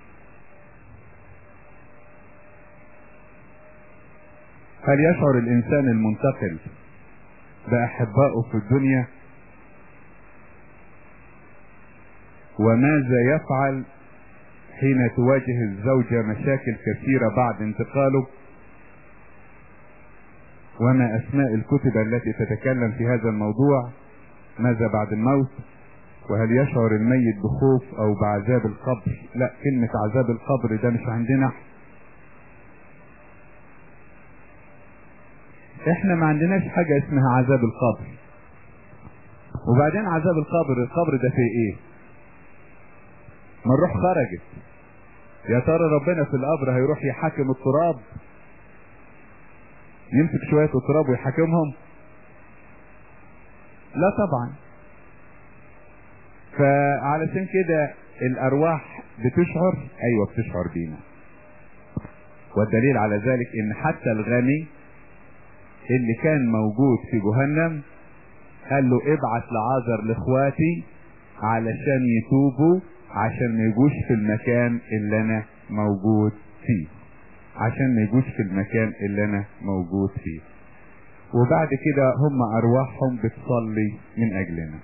هل يشعر الانسان المنتقل باحبائه في الدنيا وماذا يفعل حين تواجه الزوجة مشاكل كثيرة بعد انتقاله وما اسماء الكتب التي تتكلم في هذا الموضوع ماذا بعد الموت وهل يشعر الميت بخوف او بعذاب القبر لا كلمة عذاب القبر ده مش عندنا احنا ما عندناش حاجة اسمها عذاب القبر وبعدين عذاب القبر القبر ده فيه ايه ما الروح خرجت يا ترى ربنا في القبر هيروح يحاكم التراب يمسك شوية التراب ويحاكمهم لا طبعا فعلشان كده الارواح بتشعر ايوه بتشعر بينا والدليل على ذلك ان حتى الغني اللي كان موجود في جهنم قال له ابعت لعازر لاخواتي علشان يتوبوا عشان ما يجوش في المكان اللي انا موجود فيه عشان ما يجوش في المكان اللي انا موجود فيه وبعد كده هم ارواحهم بتصلي من اجلنا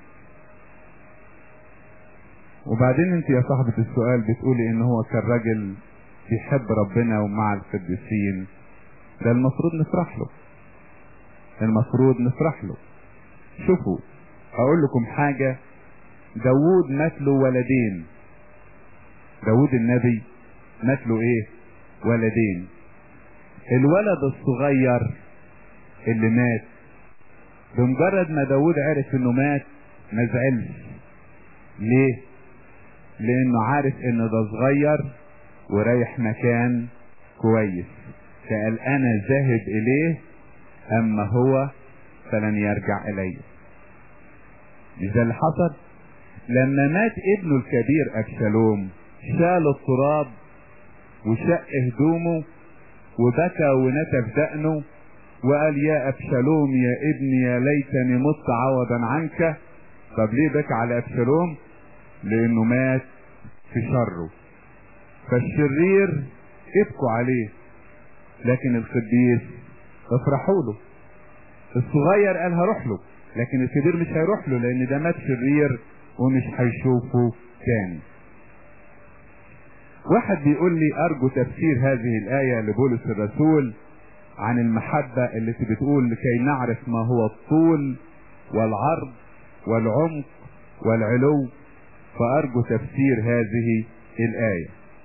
وبعدين انت يا صاحبة السؤال بتقولي ان هو كان راجل بيحب ربنا ومع القديسين ده المفروض نفرح له المفروض نفرح له شوفوا اقول لكم حاجة داوود مات له ولدين داوود النبي مات له ايه ولدين الولد الصغير اللي مات بمجرد ما داوود عرف انه مات ما زعلش ليه لانه عارف ان ده صغير ورايح مكان كويس فقال انا ذاهب اليه اما هو فلن يرجع الي مش ده اللي حصل لما مات ابنه الكبير ابشالوم شال التراب وشق هدومه وبكى ونتف دقنه وقال يا ابشالوم يا ابني يا ليتني مت عوضا عنك طب ليه بكى على ابشالوم لانه مات في شره فالشرير ابكوا عليه لكن القديس افرحوا له الصغير قال هروح له لكن الكبير مش هيروح له لان ده مات شرير ومش هيشوفه تاني واحد بيقول لي ارجو تفسير هذه الايه لبولس الرسول عن المحبه التي بتقول لكي نعرف ما هو الطول والعرض والعمق والعلو فارجو تفسير هذه الايه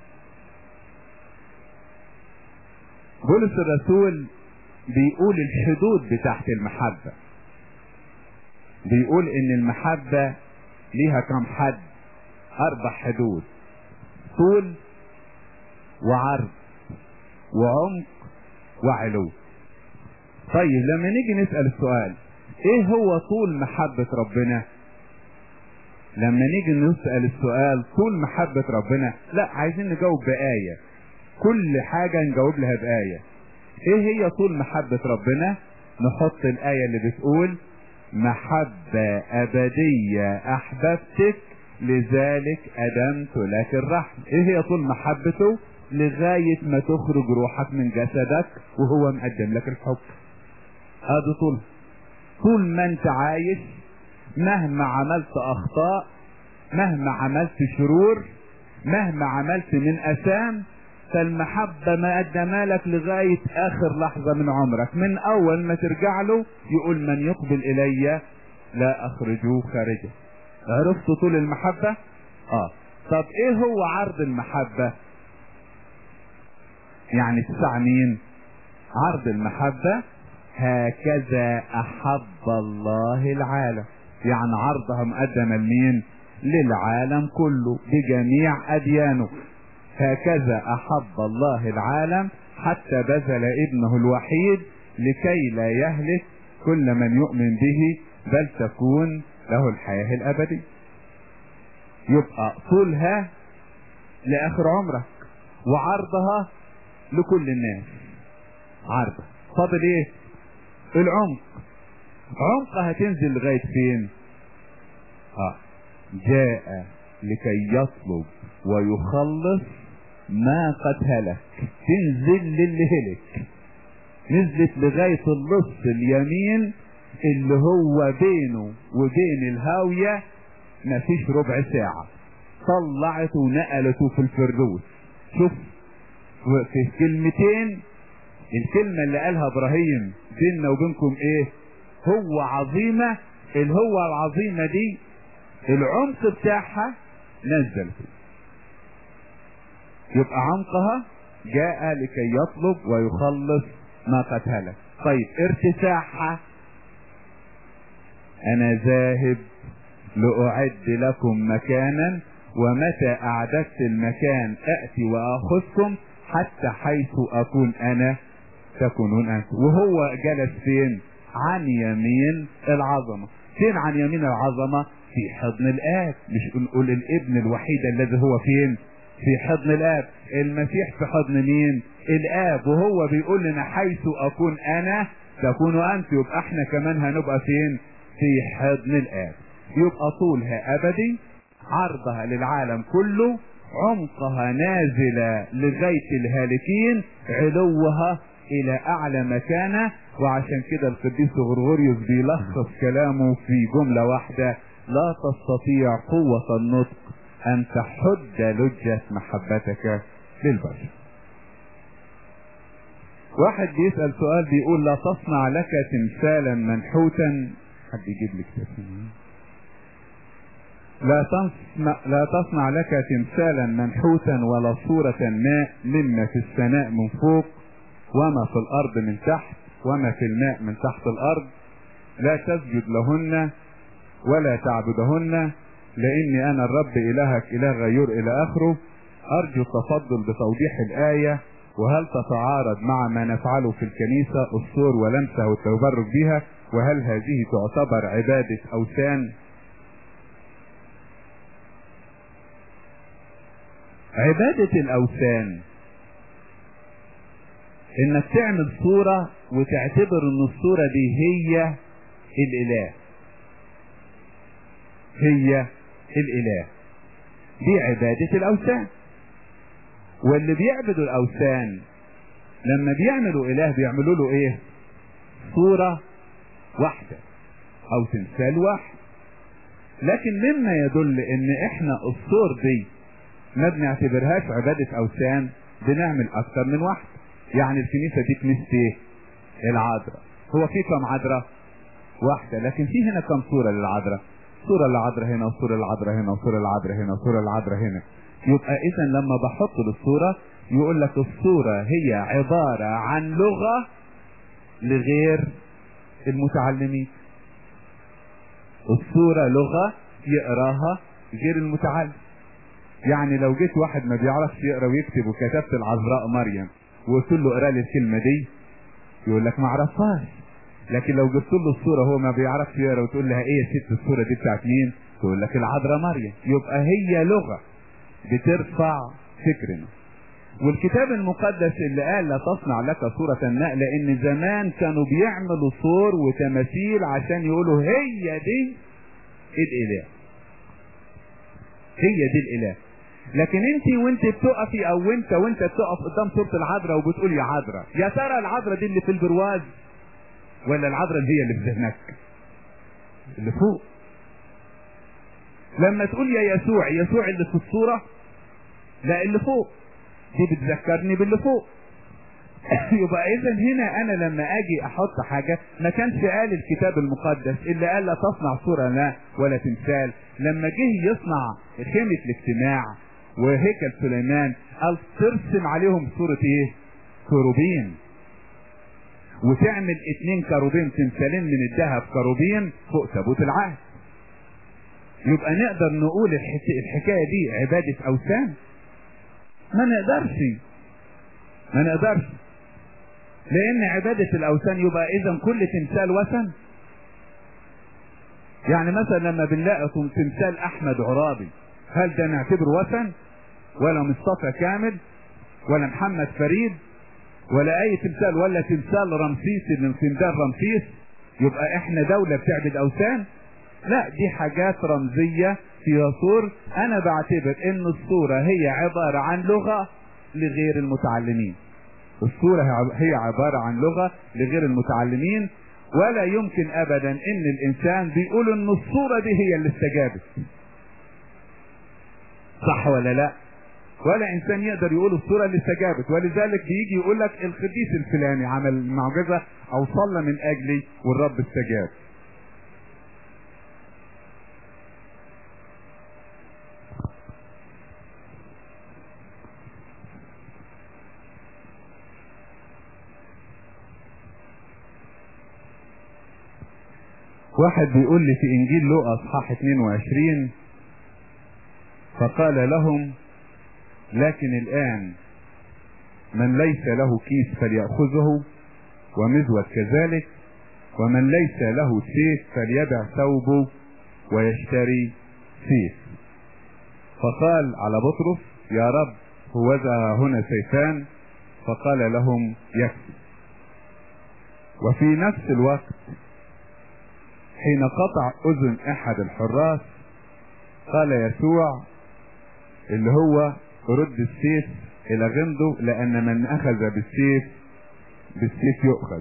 بولس الرسول بيقول الحدود بتاعت المحبه بيقول ان المحبه ليها كم حد اربع حدود طول وعرض وعمق وعلو طيب لما نيجي نسأل السؤال ايه هو طول محبة ربنا لما نيجي نسأل السؤال طول محبة ربنا لا عايزين نجاوب بآية كل حاجة نجاوب لها بآية ايه هي طول محبة ربنا نحط الآية اللي بتقول محبة أبدية أحببتك لذلك أدمت لك الرحم إيه هي طول محبته لغاية ما تخرج روحك من جسدك وهو مقدم لك الحب هذا طول طول ما انت عايش مهما عملت أخطاء مهما عملت شرور مهما عملت من اثام فالمحبة ما قدمها لك لغاية اخر لحظة من عمرك من اول ما ترجع له يقول من يقبل الي لا اخرجوه خارجه عرفتوا طول المحبة اه طب ايه هو عرض المحبة يعني تسع مين عرض المحبة هكذا احب الله العالم يعني عرضها مقدمة لمين للعالم كله بجميع اديانه هكذا احب الله العالم حتى بذل ابنه الوحيد لكي لا يهلك كل من يؤمن به بل تكون له الحياة الابدية يبقى طولها لاخر عمرك وعرضها لكل الناس عرضها فاضل ايه العمق عمقها تنزل لغاية فين اه جاء لكي يطلب ويخلص ما قد هلك تنزل للي هلك نزلت لغاية اللص اليمين اللي هو بينه وبين الهاوية مفيش ربع ساعة طلعته ونقلته في الفردوس شوف في كلمتين الكلمة اللي قالها ابراهيم بيننا وبينكم ايه هو عظيمة الهو العظيمة دي العمق بتاعها نزل فيه يبقى عمقها جاء لكي يطلب ويخلص ما قد هلك طيب ارتفاعها انا ذاهب لاعد لكم مكانا ومتى اعددت المكان اتي واخذكم حتى حيث اكون انا تكونون انتم وهو جلس فين عن يمين العظمة فين عن يمين العظمة في حضن الاب مش نقول الابن الوحيد الذي هو فين في حضن الاب المسيح في حضن مين الاب وهو بيقول لنا حيث اكون انا تكونوا انت يبقى احنا كمان هنبقى فين في حضن الاب يبقى طولها ابدي عرضها للعالم كله عمقها نازلة لغاية الهالكين علوها الى اعلى مكانة وعشان كده القديس غرغوريوس بيلخص كلامه في جملة واحدة لا تستطيع قوة النطق ان تحد لجة محبتك للبشر واحد بيسأل سؤال بيقول لا تصنع لك تمثالا منحوتا حد يجيب لي كتاب لا تصنع لا تصنع لك تمثالا منحوتا ولا صورة ما مما في السماء من فوق وما في الارض من تحت وما في الماء من تحت الارض لا تسجد لهن ولا تعبدهن لاني انا الرب الهك اله غيور الى اخره ارجو التفضل بتوضيح الايه وهل تتعارض مع ما نفعله في الكنيسه الصور ولمسه والتبرك بها وهل هذه تعتبر عباده اوثان عباده الاوثان انك تعمل صورة وتعتبر ان الصورة دي هي الاله هي الاله دي عبادة الاوثان واللي بيعبدوا الاوثان لما بيعملوا اله بيعملوا له ايه صورة واحدة او تمثال واحد لكن مما يدل ان احنا الصور دي ما بنعتبرهاش عبادة اوثان بنعمل اكتر من واحد يعني الكنيسة دي كنيسة ايه العذراء هو في كم عذراء واحدة لكن في هنا كم صورة للعذراء صورة للعذراء هنا وصورة للعذراء هنا وصورة للعذراء هنا وصورة للعذراء هنا يبقى اذا لما بحط الصورة يقول لك الصورة هي عبارة عن لغة لغير المتعلمين الصورة لغة يقراها غير المتعلم يعني لو جيت واحد ما بيعرفش يقرا ويكتب وكتبت العذراء مريم وقلت له اقرا لي الكلمه دي يقول لك ما اعرفهاش لكن لو جبت له الصوره هو ما بيعرفش يقرا وتقول لها ايه يا ست الصوره دي بتاعت مين تقول لك العذراء مريم يبقى هي لغه بترفع فكرنا والكتاب المقدس اللي قال لا تصنع لك صورة ما لان زمان كانوا بيعملوا صور وتماثيل عشان يقولوا هي دي الاله هي دي الاله لكن انت وانت بتقفي او انت وانت بتقف قدام صورة العذراء وبتقول يا عذراء يا ترى العذراء دي اللي في البرواز ولا العذراء اللي هي اللي في ذهنك اللي فوق لما تقول يا يسوع يسوع اللي في الصورة لا اللي فوق دي بتذكرني باللي فوق يبقى اذا هنا انا لما اجي احط حاجة ما كانش قال الكتاب المقدس اللي قال لا تصنع صورة لا ولا تمثال لما جه يصنع خيمة الاجتماع وهيكل سليمان قال ترسم عليهم صورة ايه كروبين وتعمل اتنين كروبين تمثالين من الذهب كروبين فوق تابوت العهد يبقى نقدر نقول الحكاية دي عبادة اوثان ما نقدرش ما نقدرش لان عبادة الاوثان يبقى اذا كل تمثال وثن يعني مثلا لما بنلاقي تمثال احمد عرابي هل ده نعتبره وثن ولا مصطفى كامل ولا محمد فريد ولا اي تمثال ولا تمثال رمسيس من تمثال رمسيس يبقى احنا دولة بتعبد اوثان لا دي حاجات رمزية فيها صور انا بعتبر ان الصورة هي عبارة عن لغة لغير المتعلمين الصورة هي عبارة عن لغة لغير المتعلمين ولا يمكن ابدا ان الانسان بيقول ان الصورة دي هي اللي استجابت صح ولا لا ولا انسان يقدر يقول الصورة اللي استجابت ولذلك بيجي يقول لك القديس الفلاني عمل معجزة او صلى من اجلي والرب استجاب واحد بيقول لي في انجيل لوقا اصحاح 22 فقال لهم لكن الان من ليس له كيس فليأخذه ومزود كذلك ومن ليس له سيف فليبع ثوبه ويشتري سيف فقال على بطرس يا رب هوذا هنا سيفان فقال لهم يكفي وفي نفس الوقت حين قطع اذن احد الحراس قال يسوع اللي هو رد السيف الى غمده لان من اخذ بالسيف بالسيف يؤخذ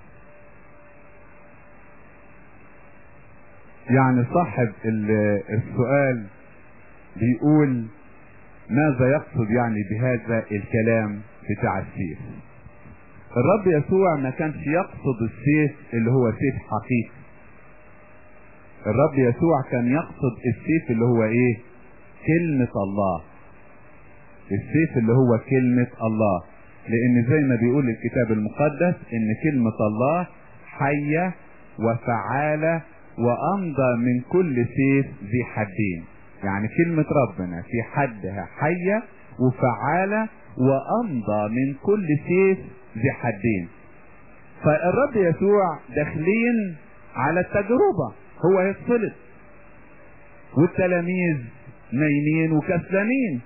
يعني صاحب السؤال بيقول ماذا يقصد يعني بهذا الكلام بتاع السيف الرب يسوع ما كانش يقصد السيف اللي هو سيف حقيقي الرب يسوع كان يقصد السيف اللي هو ايه كلمة الله السيف اللي هو كلمة الله لان زي ما بيقول الكتاب المقدس ان كلمة الله حية وفعالة وامضى من كل سيف ذي حدين يعني كلمة ربنا في حدها حية وفعالة وامضى من كل سيف ذي حدين فالرب يسوع داخلين على التجربة هو يتصلب والتلاميذ نايمين وكسلانين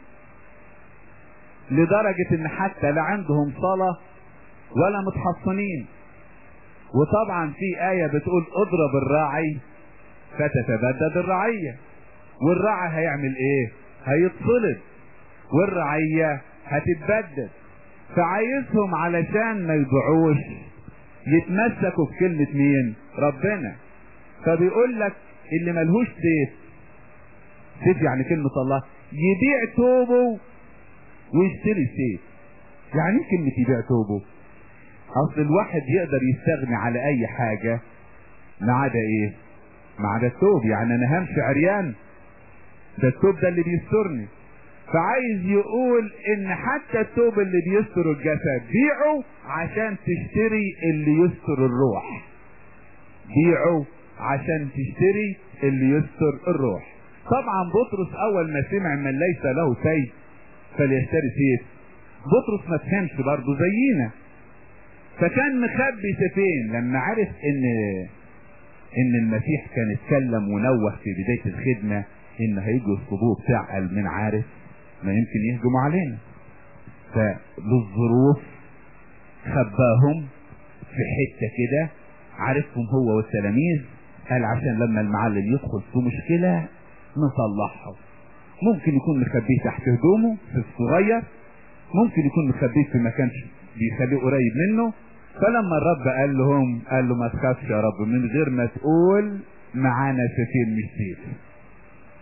لدرجة ان حتى لا عندهم صلاة ولا متحصنين وطبعا في آية بتقول اضرب الراعي فتتبدد الرعية والراعي هيعمل ايه هيتصلب والرعية هتتبدد فعايزهم علشان ما يضيعوش يتمسكوا بكلمة مين ربنا فبيقول لك اللي ملهوش سيف سيف يعني كلمة الله يبيع توبه ويشتري سيف يعني ايه كلمة يبيع توبه اصل الواحد يقدر يستغني على اي حاجة ما عدا ايه ما عدا التوب يعني انا همشي عريان ده التوب ده اللي بيسترني فعايز يقول ان حتى التوب اللي بيستر الجسد بيعه عشان تشتري اللي يستر الروح بيعه عشان تشتري اللي يستر الروح طبعا بطرس اول ما سمع من ليس له سيف فليشتري سيف بطرس ما فهمش برضه زينا فكان مخبي سيفين لما عرف ان ان المسيح كان اتكلم ونوه في بداية الخدمة ان هيجوا الصبوه بتاع من عارف ما يمكن يهجموا علينا فللظروف خباهم في حتة كده عارفهم هو والتلاميذ قال عشان لما المعلم يدخل في مشكلة نصلحها ممكن يكون مخبيه تحت هدومه في الصغير ممكن يكون مخبيه في مكان بيخليه قريب منه فلما الرب قال لهم قال له ما تخافش يا رب من غير ما تقول معانا سفير مش سيف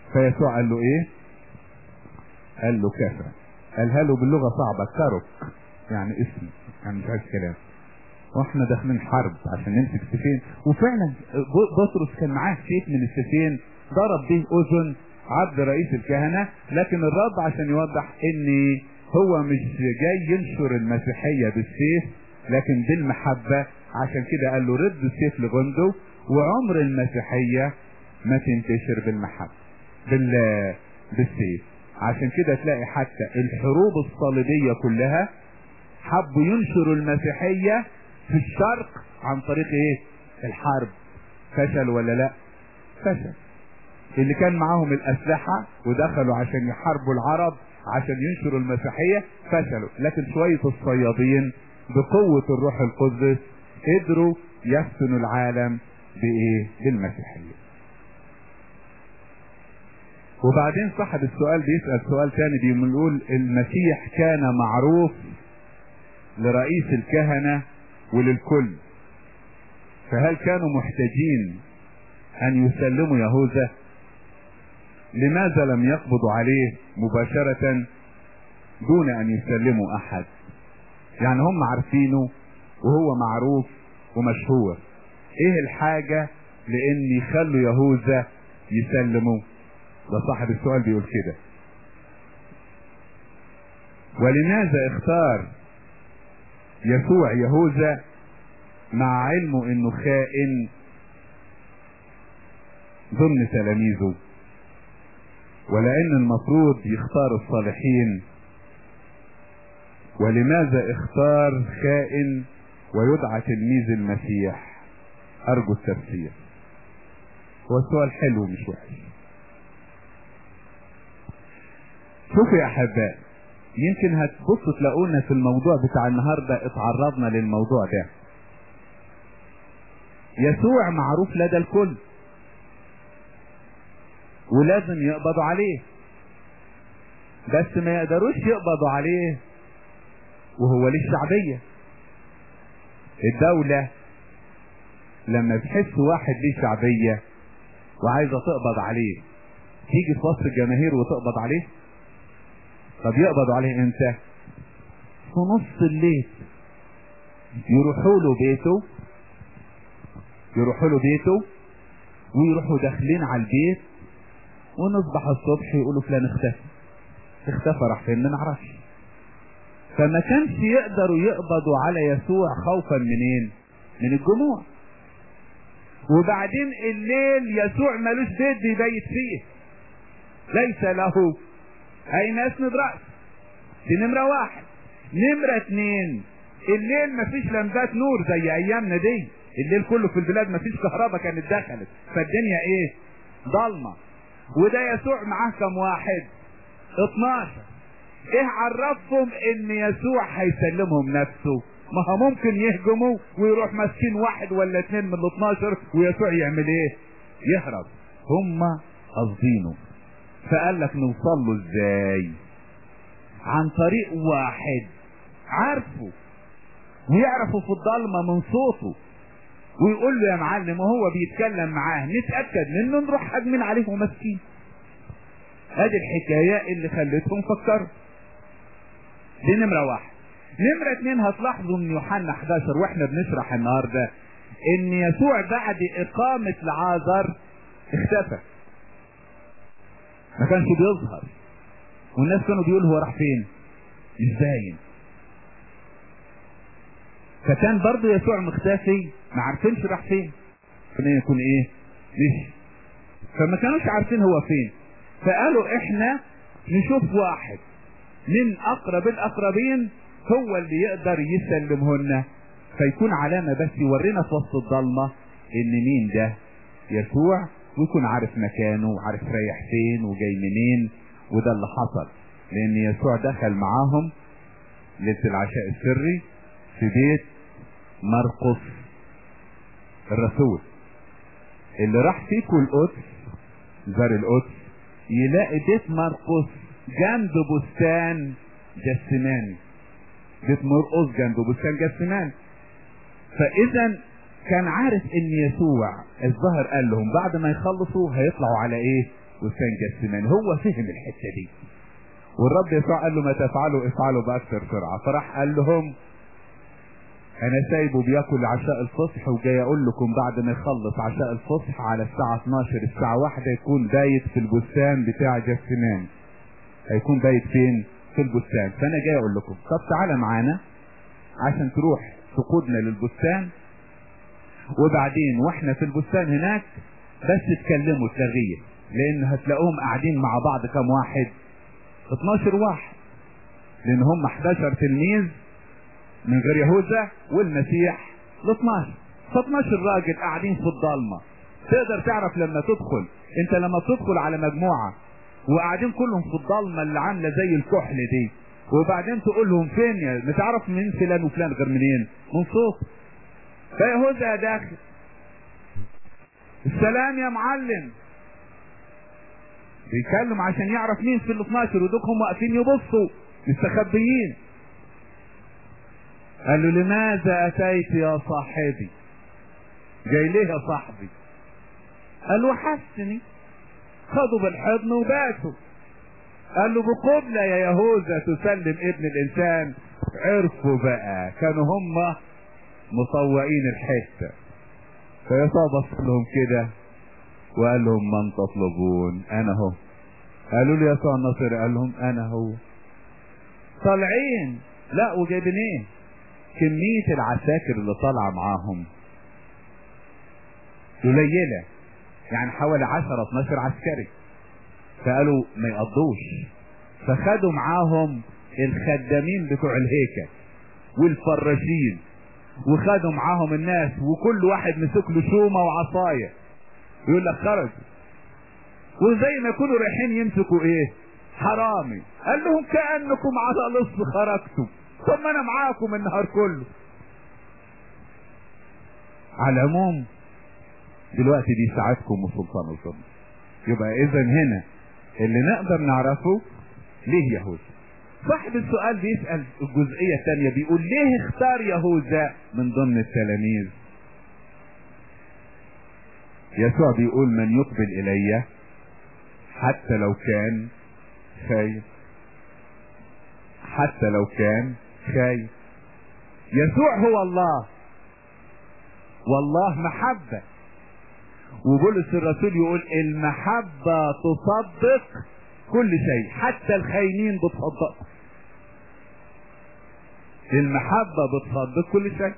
فيسوع قال له ايه قال له كفى قالها له باللغة صعبة كرك يعني اسم يعني مش عايز كلام واحنا داخلين حرب عشان نمسك سيفين وفعلا بطرس كان معاه سيف من السيفين ضرب به اذن عبد رئيس الكهنة لكن الرب عشان يوضح ان هو مش جاي ينشر المسيحية بالسيف لكن بالمحبة عشان كده قال له رد السيف لجنده وعمر المسيحية ما تنتشر بالمحبة بال بالسيف عشان كده تلاقي حتى الحروب الصليبية كلها حبوا ينشروا المسيحية في الشرق عن طريق ايه الحرب فشل ولا لا فشل اللي كان معاهم الاسلحة ودخلوا عشان يحاربوا العرب عشان ينشروا المسيحية فشلوا لكن شوية الصيادين بقوة الروح القدس قدروا يفتنوا العالم بايه بالمسيحية وبعدين صاحب السؤال بيسأل سؤال تاني بيقول المسيح كان معروف لرئيس الكهنة وللكل فهل كانوا محتاجين ان يسلموا يهوذا لماذا لم يقبضوا عليه مباشرة دون ان يسلموا احد يعني هم عارفينه وهو معروف ومشهور ايه الحاجة لان يخلوا يهوذا يسلموا ده صاحب السؤال بيقول كده ولماذا اختار يسوع يهوذا مع علمه انه خائن ضمن تلاميذه ولان المفروض يختار الصالحين ولماذا اختار خائن ويدعى تلميذ المسيح ارجو التفسير هو السؤال حلو مش وحش شوفوا يا احباء يمكن هتبصوا تلاقونا في الموضوع بتاع النهارده اتعرضنا للموضوع ده يسوع معروف لدى الكل ولازم يقبضوا عليه بس ما يقدروش يقبضوا عليه وهو ليه الشعبية الدولة لما تحس واحد ليه شعبية وعايزة تقبض عليه تيجي في وسط الجماهير وتقبض عليه طب يقبضوا عليه امتى في نص الليل يروحوا له بيته يروحوا له بيته ويروحوا داخلين على البيت ونصبح الصبح يقولوا فلان اختفى اختفى راح فين ما نعرفش فما كانش يقدروا يقبضوا على يسوع خوفا منين من الجموع وبعدين الليل يسوع ملوش بيت بيبيت فيه ليس له اين اسند رأس دي نمرة واحد نمرة اتنين الليل مفيش لمبات نور زي ايامنا دي الليل كله في البلاد مفيش كهرباء كانت دخلت فالدنيا ايه ضلمة وده يسوع معاه كم واحد 12 ايه عرفهم ان يسوع هيسلمهم نفسه ما هو ممكن يهجموا ويروح ماسكين واحد ولا اتنين من ال 12 ويسوع يعمل ايه يهرب هم قصدينه فقال لك نوصل له ازاي عن طريق واحد عارفه ويعرفه في الضلمة من صوته ويقول له يا معلم وهو بيتكلم معاه نتأكد منه نروح هاجمين عليه وماسكين ادي الحكاية اللي خلتهم فكروا دي نمرة واحد نمرة اتنين هتلاحظوا من يوحنا 11 واحنا بنشرح النهاردة ان يسوع بعد اقامة العازر اختفى ما كانش بيظهر والناس كانوا بيقولوا هو راح فين مش باين فكان برضه يسوع مختفي ما عارفينش راح فين كان يكون ايه مش فما كانوش عارفين هو فين فقالوا احنا نشوف واحد من اقرب الاقربين هو اللي يقدر يسلمهن فيكون علامة بس يورينا في وسط الضلمة ان مين ده يسوع ويكون عارف مكانه وعارف رايح فين وجاي منين وده اللي حصل لان يسوع دخل معاهم ليلة العشاء السري في بيت مرقس الرسول اللي راح فيكم القدس زار القدس يلاقي بيت مرقس جنب بستان جسماني بيت مرقس جنب بستان جسماني فاذا كان عارف ان يسوع الظاهر قال لهم بعد ما يخلصوا هيطلعوا على ايه بستان جسمان هو فهم الحتة دي والرب يسوع قال له ما تفعلوا افعلوا بأكثر سرعة فراح قال لهم انا سايبه بياكل عشاء الفصح وجاي اقول لكم بعد ما يخلص عشاء الفصح على الساعة 12 الساعة واحدة يكون بايت في البستان بتاع جسمان هيكون بايت فين في البستان فانا جاي اقول لكم طب تعالى معانا عشان تروح تقودنا للبستان وبعدين واحنا في البستان هناك بس تكلموا تلغيه لان هتلاقوهم قاعدين مع بعض كم واحد 12 واحد لان هم 11 تلميذ من غير يهوذا والمسيح ال 12 ف 12 راجل قاعدين في الضلمه تقدر تعرف لما تدخل انت لما تدخل على مجموعه وقاعدين كلهم في الضلمه اللي عامله زي الكحل دي وبعدين تقول لهم فين يا بتعرف مين فلان وفلان غير منين من صوت فيهوذا داخل السلام يا معلم بيتكلم عشان يعرف مين في ال 12 ودوكهم واقفين يبصوا مستخبيين قال له لماذا اتيت يا صاحبي جاي ليه يا صاحبي قال له حسني خدوا بالحضن وباتوا قال له بقبلة يا يهوذا تسلم ابن الانسان عرفوا بقى كانوا هم مطوعين الحتة فيسوع بص لهم كده وقال لهم من تطلبون انا هو قالوا له يسوع الناصري قال لهم انا هو طالعين لا وجايبين ايه كمية العساكر اللي طالعة معاهم قليلة يعني حوالي 10 12 عسكري فقالوا ما يقضوش فخدوا معاهم الخدامين بتوع الهيكل والفراشين وخدوا معاهم الناس وكل واحد مسك له شومه وعصايه يقول لك خرجوا وزي ما يكونوا رايحين يمسكوا ايه حرامي قال لهم كانكم على لص خرجتم ثم انا معاكم النهار كله على العموم دلوقتي دي ساعتكم وسلطان الظلم يبقى اذا هنا اللي نقدر نعرفه ليه يهوذا صاحب السؤال بيسأل الجزئية الثانية بيقول ليه اختار يهوذا من ضمن التلاميذ يسوع بيقول من يقبل الي حتى لو كان خايف حتى لو كان خايف يسوع هو الله والله محبة وبولس الرسول يقول المحبة تصدق كل شيء حتى الخاينين بتصدق المحبة بتصدق كل شيء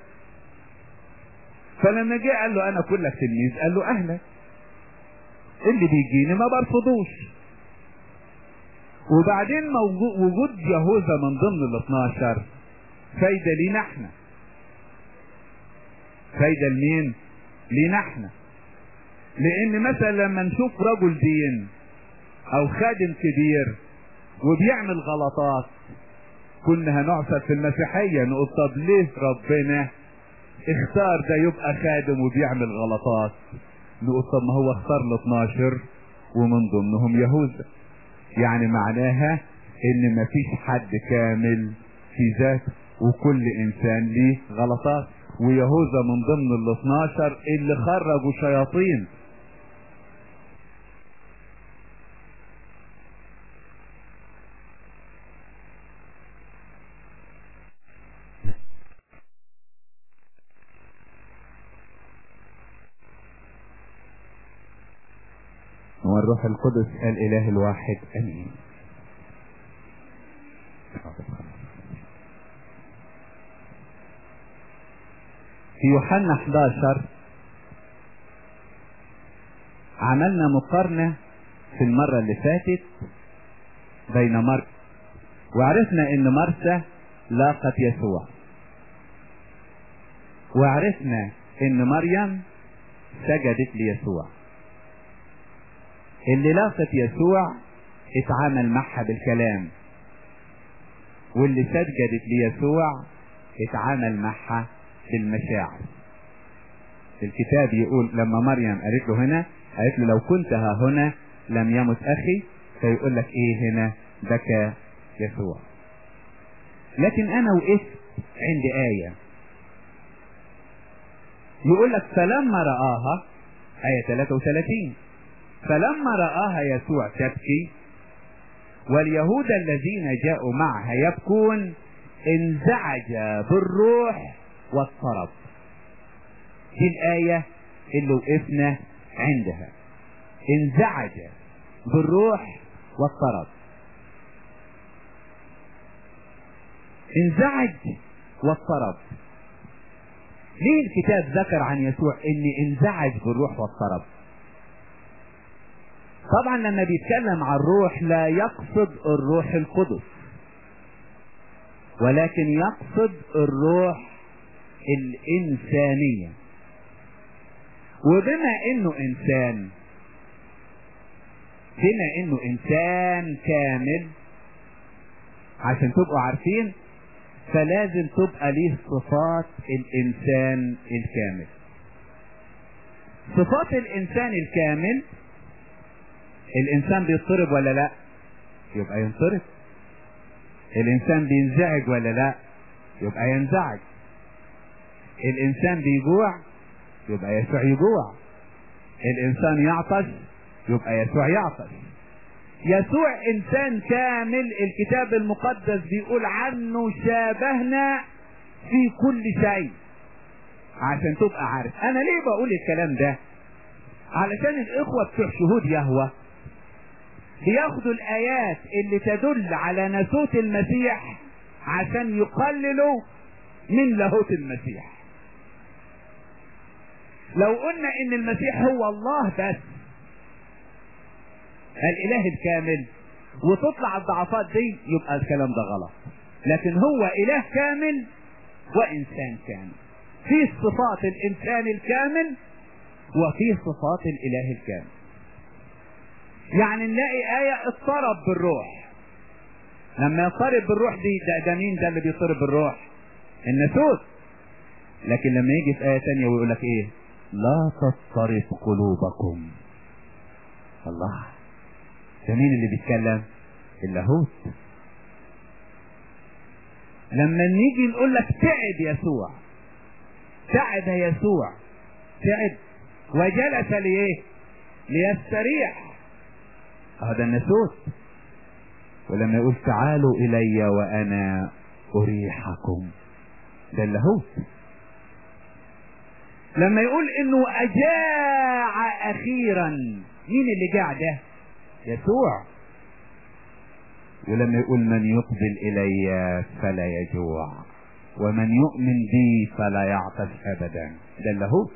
فلما جه قال له انا كلك تلميذ قال له اهلا اللي بيجيني ما برفضوش وبعدين وجود يهوذا من ضمن ال 12 فايدة لينا احنا فايدة لمين؟ لينا احنا لان مثلا لما نشوف رجل دين او خادم كبير وبيعمل غلطات كنا هنعصر في المسيحية نقول طب ليه ربنا اختار ده يبقى خادم وبيعمل غلطات نقول طب ما هو اختار ال 12 ومن ضمنهم يهوذا يعني معناها ان مفيش حد كامل في ذاته وكل انسان ليه غلطات ويهوذا من ضمن ال 12 اللي خرجوا شياطين والروح القدس الاله الواحد امين في يوحنا 11 عملنا مقارنة في المرة اللي فاتت بين مرسى وعرفنا ان مرسى لاقت يسوع وعرفنا ان مريم سجدت ليسوع اللي لاقت يسوع اتعامل معها بالكلام واللي سجدت ليسوع اتعامل معها بالمشاعر الكتاب يقول لما مريم قالت له هنا قالت له لو كنت ها هنا لم يمت اخي فيقول لك ايه هنا بكى يسوع لكن انا وقفت عند آية يقول لك فلما رآها آية 33 فلما رآها يسوع تبكي واليهود الذين جاءوا معها يبكون انزعج بالروح واضطرب دي الآية اللي وقفنا عندها انزعج بالروح واضطرب انزعج واضطرب ليه الكتاب ذكر عن يسوع ان انزعج بالروح واضطرب طبعا لما بيتكلم عن الروح لا يقصد الروح القدس ولكن يقصد الروح الإنسانية وبما انه انسان بما انه انسان كامل عشان تبقوا عارفين فلازم تبقى ليه صفات الانسان الكامل صفات الانسان الكامل الانسان بيضطرب ولا لا يبقى ينطرب الانسان بينزعج ولا لا يبقى ينزعج الانسان بيجوع يبقى يسوع يجوع الانسان يعطش يبقى يسوع يعطش يسوع انسان كامل الكتاب المقدس بيقول عنه شابهنا في كل شيء عشان تبقى عارف انا ليه بقول الكلام ده علشان الاخوة بتوع شهود يهوه بياخدوا الايات اللي تدل على ناسوت المسيح عشان يقللوا من لاهوت المسيح لو قلنا ان المسيح هو الله بس الاله الكامل وتطلع الضعفات دي يبقى الكلام ده غلط لكن هو اله كامل وانسان كامل فيه صفات الانسان الكامل وفيه صفات الاله الكامل يعني نلاقي آية اضطرب بالروح لما يضطرب بالروح دي ده, ده مين ده اللي بيضطرب بالروح الناسوت لكن لما يجي في آية تانية ويقول لك ايه لا تضطرب قلوبكم الله ده مين اللي بيتكلم اللاهوت لما نيجي نقول لك تعب يسوع تعب يسوع تعب وجلس ليه ليستريح هذا الناسوت ولما يقول تعالوا الي وانا اريحكم ده اللاهوت لما يقول انه اجاع اخيرا مين اللي جاع ده يسوع ولما يقول من يقبل الي فلا يجوع ومن يؤمن بي فلا يعطش ابدا ده اللاهوت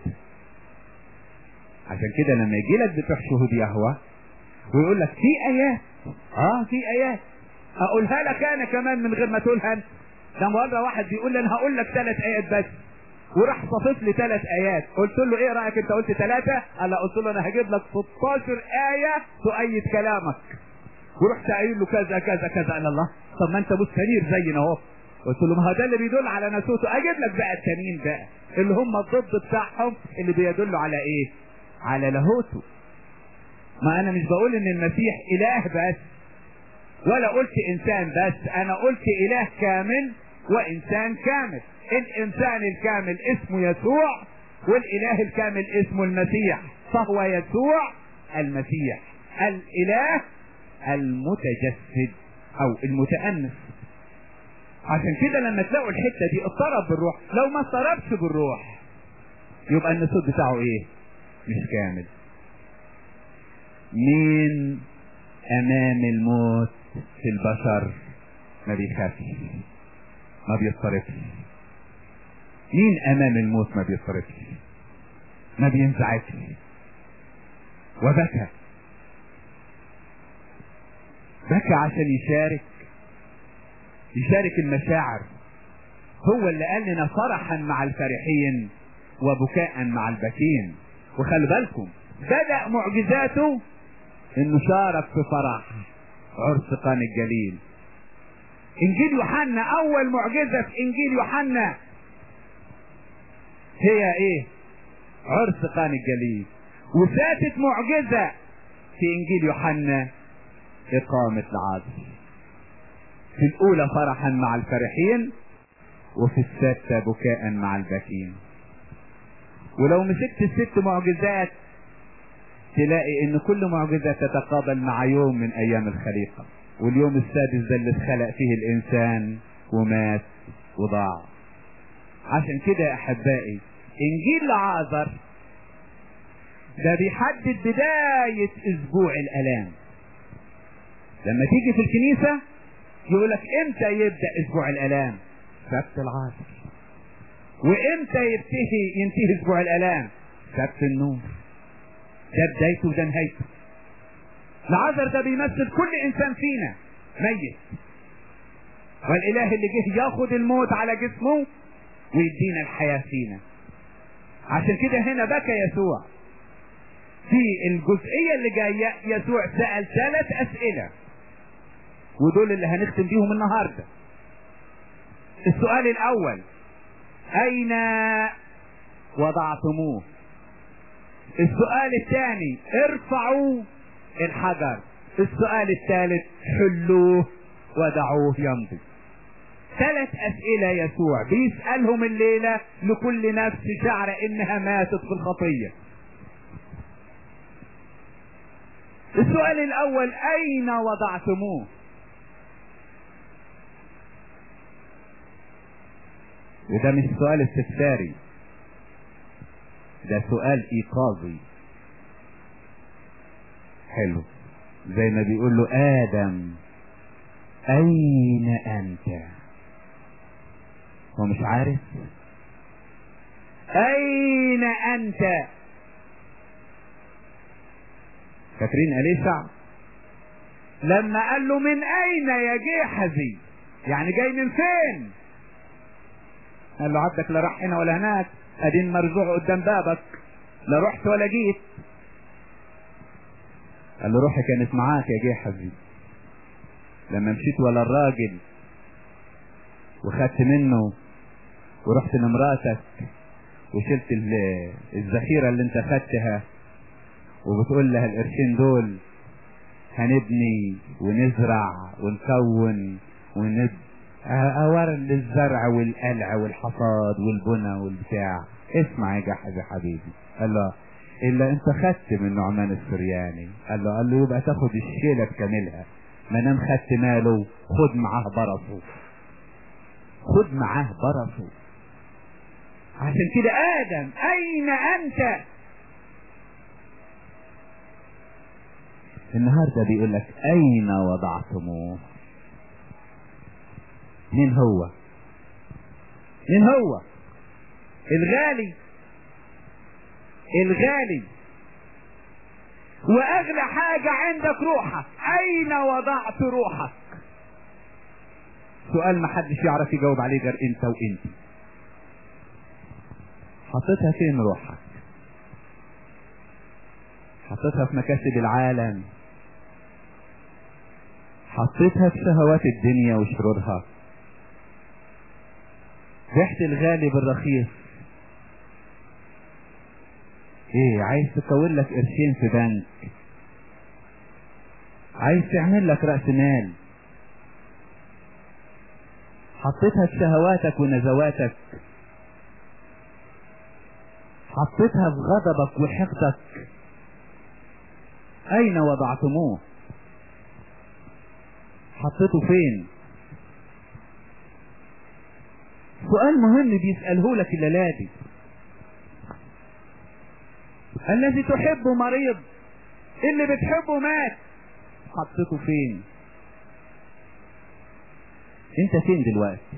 عشان كده لما يجي لك بتوع شهود يهوه ويقول لك في ايات اه في ايات اقولها لك انا كمان من غير ما تقولها انت ده مره واحد بيقول لي انا هقول لك ثلاث ايات بس وراح صفف لي ثلاث ايات قلت له ايه رايك انت قلت ثلاثه قال لا قلت له انا هجيب لك 16 ايه تؤيد كلامك ورحت قايل له كذا كذا كذا قال الله طب ما انت مستنير زينا اهو قلت له ما هو ده اللي بيدل على ناسوته اجيب لك بقى التانيين بقى اللي هم الضد بتاعهم اللي بيدلوا على ايه على لاهوته ما انا مش بقول ان المسيح اله بس ولا قلت انسان بس انا قلت اله كامل وانسان كامل الانسان الكامل اسمه يسوع والاله الكامل اسمه المسيح فهو يسوع المسيح الاله المتجسد او المتأنس عشان كده لما تلاقوا الحتة دي اضطرب بالروح لو ما اضطربش بالروح يبقى النسوت بتاعه ايه مش كامل مين امام الموت في البشر ما بيخافش ما بيضطربش مين امام الموت ما بيضطربش ما بينزعجش وبكى بكى عشان يشارك يشارك المشاعر هو اللي قال لنا فرحا مع الفرحين وبكاء مع البكين وخلي بالكم بدأ معجزاته انه شارك في فرح عرس قان الجليل انجيل يوحنا اول معجزة في انجيل يوحنا هي ايه عرس قان الجليل وفاتت معجزة في انجيل يوحنا اقامة العذر في الاولى فرحا مع الفرحين وفي السادسة بكاء مع الباكين ولو مسكت الست معجزات تلاقي ان كل معجزة تتقابل مع يوم من ايام الخليقة واليوم السادس ده اللي اتخلق فيه الانسان ومات وضاع عشان كده يا احبائي انجيل لعازر ده بيحدد بداية اسبوع الالام لما تيجي في الكنيسة يقولك امتى يبدأ اسبوع الالام سبت العصر وامتى يبتهي ينتهي اسبوع الالام سبت النور ده بدايته وده نهايته العذر ده بيمثل كل انسان فينا ميت والاله اللي جه ياخد الموت على جسمه ويدينا الحياة فينا عشان كده هنا بكى يسوع في الجزئية اللي جاية يسوع سأل ثلاث أسئلة ودول اللي هنختم بيهم النهاردة السؤال الأول أين وضعتموه السؤال الثاني ارفعوا الحجر السؤال الثالث حلوه ودعوه يمضي ثلاث اسئلة يسوع بيسألهم الليلة لكل نفس شعر انها ماتت في الخطية السؤال الاول اين وضعتموه وده مش سؤال استفساري ده سؤال ايقاظي حلو زي ما بيقول له ادم اين انت هو مش عارف اين انت فاكرين اليسع لما قال له من اين يا جيحزي يعني جاي من فين قال له عبدك لا راح هنا ولا هناك ادين مرزوع قدام بابك لا رحت ولا جيت قال له روحي كانت معاك يا جيحزي لما مشيت ولا الراجل وخدت منه ورحت لمراتك وشلت الذخيره اللي انت خدتها وبتقول لها القرشين دول هنبني ونزرع ونكون ونب اوار للزرع والقلع والحصاد والبنى والبتاع اسمع يا جحد يا حبيبي قال له الا انت خدت من نعمان السرياني قال له قال له يبقى تاخد الشيله بكاملها ما دام خدت ماله خد معاه برصه خد معاه برصه عشان كده ادم اين انت النهارده بيقول لك اين وضعتموه مين هو مين هو الغالي الغالي واغلى حاجة عندك روحك اين وضعت روحك سؤال ما حدش يعرف يجاوب عليه غير انت وانت حطيتها فين روحك حطيتها في مكاسب العالم حطيتها في شهوات الدنيا وشرورها ريحة الغالي بالرخيص ايه عايز تكون لك قرشين في بنك عايز تعمل لك رأس مال حطيتها في شهواتك ونزواتك حطيتها في غضبك وحقدك اين وضعتموه حطيته فين سؤال مهم بيسأله لك الليلة الذي تحبه مريض اللي بتحبه مات حطيته فين انت فين دلوقتي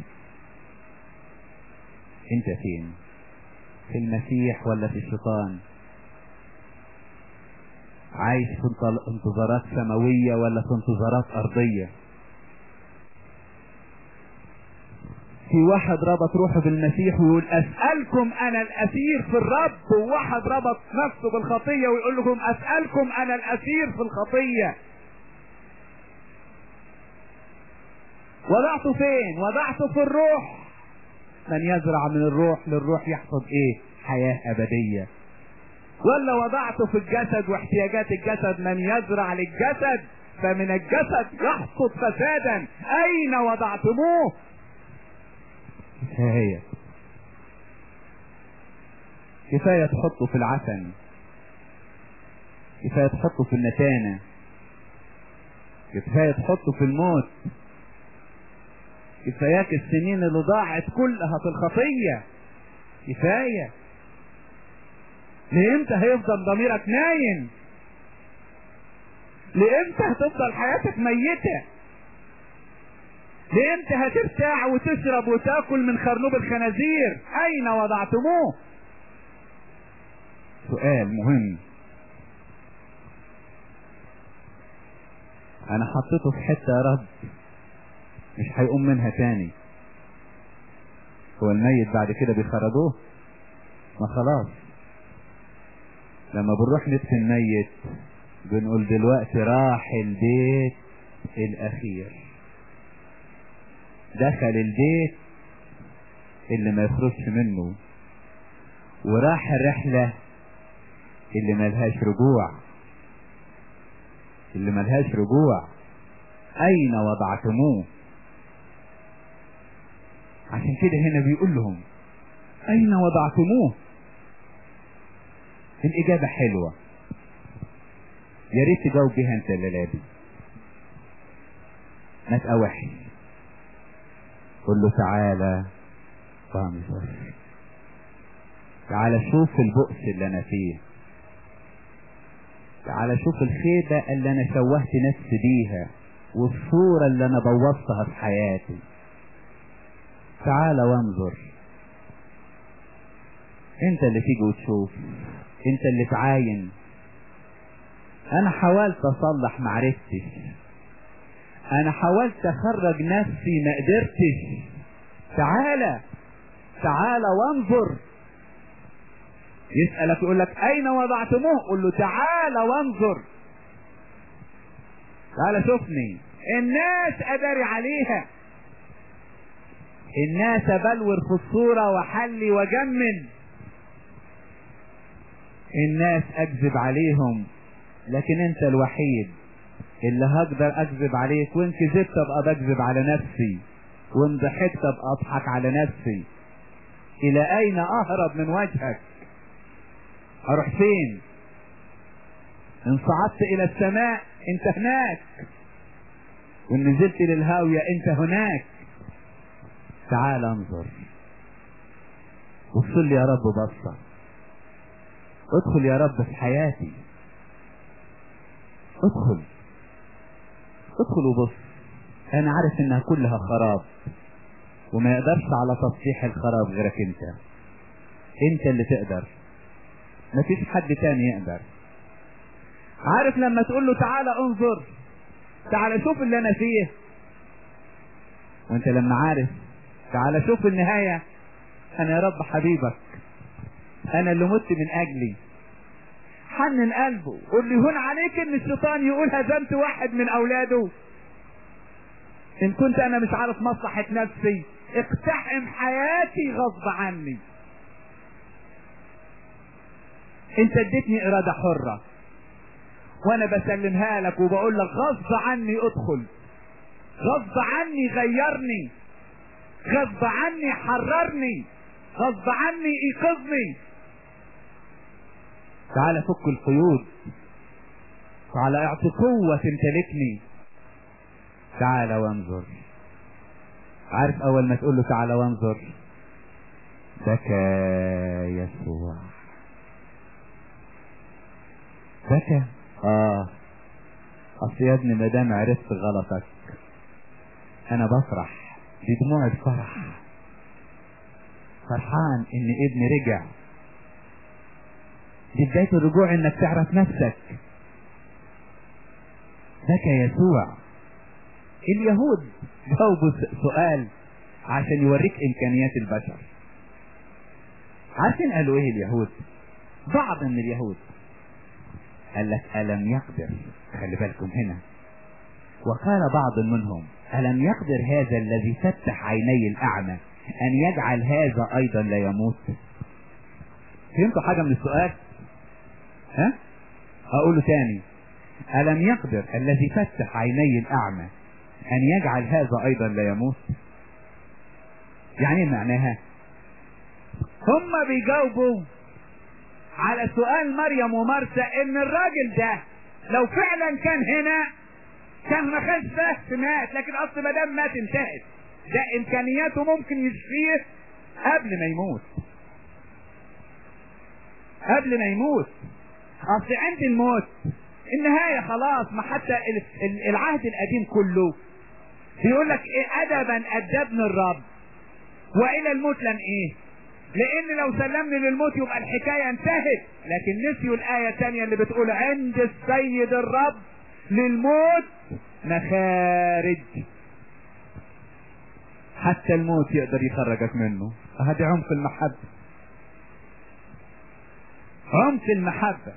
انت فين في المسيح ولا في الشيطان عايش في انتظارات سماوية ولا في انتظارات ارضية في واحد ربط روحه بالمسيح ويقول اسألكم انا الاسير في الرب وواحد ربط نفسه بالخطية ويقول لكم اسألكم انا الاسير في الخطية وضعته فين وضعته في الروح من يزرع من الروح للروح يحصد ايه حياة ابدية ولا وضعته في الجسد واحتياجات الجسد من يزرع للجسد فمن الجسد يحصد فسادا اين وضعتموه كفاية كفاية تحطه في العسل كفاية تحطه في النتانة كفاية تحطه في الموت كفاياك السنين اللي ضاعت كلها في الخطية كفاية لامتى هيفضل ضميرك نايم لامتى هتفضل حياتك ميتة لامتى هترتاع وتشرب وتاكل من خرنوب الخنازير اين وضعتموه سؤال مهم انا حطيته في حتة يا رب مش هيقوم منها تاني هو الميت بعد كده بيخرجوه ما خلاص لما بنروح ندفن ميت بنقول دلوقتي راح البيت الاخير دخل البيت اللي ما يخرجش منه وراح الرحلة اللي ملهاش رجوع اللي ملهاش رجوع اين وضعتموه عشان كده هنا بيقول لهم اين وضعتموه الاجابة حلوة يا ريت تجاوب بيها انت الليلة دي ما تقاوحش قول له تعالى وانظر تعالى شوف البؤس اللي انا فيه تعالى شوف الخيبة اللي انا شوهت نفسي بيها والصورة اللي انا بوظتها في حياتي تعالى وانظر انت اللي تيجي وتشوف انت اللي تعاين انا حاولت اصلح معرفتش انا حاولت اخرج نفسي ما قدرتش تعالى تعالى وانظر يسألك يقول لك اين وضعتموه قل له تعالى وانظر تعالى شوفني الناس اداري عليها الناس بلور في الصورة وحلي وجمل الناس اكذب عليهم لكن انت الوحيد اللي هقدر اكذب عليك وان كذبت ابقى بكذب على نفسي وان ضحكت ابقى اضحك على نفسي الى اين اهرب من وجهك اروح فين ان صعدت الى السماء انت هناك وان نزلت للهاوية انت هناك تعال انظر وصل لي يا رب بصة ادخل يا رب في حياتي ادخل ادخل وبص انا عارف انها كلها خراب وما يقدرش على تصليح الخراب غيرك انت انت اللي تقدر مفيش حد تاني يقدر عارف لما تقول له تعالى انظر تعالى شوف اللي انا فيه وانت لما عارف تعالى شوف النهاية انا يا رب حبيبك انا اللي مت من اجلي حنن قلبه قول لي هون عليك ان الشيطان يقول هزمت واحد من اولاده ان كنت انا مش عارف مصلحة نفسي اقتحم حياتي غصب عني انت اديتني ارادة حرة وانا بسلمها لك وبقول لك غصب عني ادخل غصب عني غيرني غصب عني حررني غصب عني ايقظني تعالى فك القيود تعالى اعطي قوة تمتلكني تعالى وانظر عارف اول ما تقول له تعالى وانظر بكى يسوع بكى اه اصل يا ابني ما دام عرفت غلطك انا بفرح بدموع الفرح فرحان ان ابني رجع دي بداية الرجوع انك تعرف نفسك بكى يسوع اليهود جاوبوا سؤال عشان يوريك امكانيات البشر عارفين قالوا ايه اليهود بعض من اليهود قال لك ألم يقدر خلي بالكم هنا وقال بعض منهم ألم يقدر هذا الذي فتح عيني الأعمى أن يجعل هذا أيضا لا يموت فهمتوا حاجة من السؤال ها أقوله تاني ألم يقدر الذي فتح عيني الأعمى أن يجعل هذا أيضا لا يموت يعني معناها هم بيجاوبوا على سؤال مريم ومرسى ان الراجل ده لو فعلا كان هنا كان ما خدش بس مات لكن اصل ما دام مات انتهت ده امكانياته ممكن يشفيه قبل ما يموت قبل ما يموت اصل عند الموت النهاية خلاص ما حتى العهد القديم كله بيقول لك ايه ادبا ادبني الرب والى الموت لن ايه لان لو سلمني للموت يبقى الحكاية انتهت لكن نسيوا الاية الثانية اللي بتقول عند السيد الرب للموت مخارج حتى الموت يقدر يخرجك منه هذه عمق المحبة عمق المحبة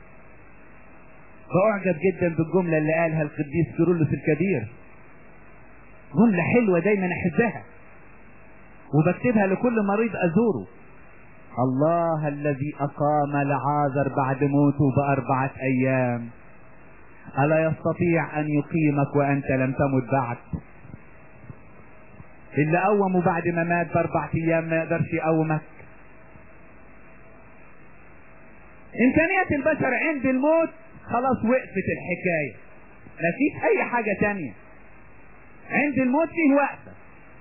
فأعجب جدا بالجملة اللي قالها القديس كيرلس الكبير جملة حلوة دايما أحبها وبكتبها لكل مريض أزوره الله الذي أقام لعازر بعد موته بأربعة أيام ألا يستطيع أن يقيمك وأنت لم تمت بعد اللي قومه بعد ما مات بأربعة أيام ما يقدرش يقومك إمكانيات البشر عند الموت خلاص وقفت الحكاية مفيش أي حاجة تانية عند الموت فيه وقفة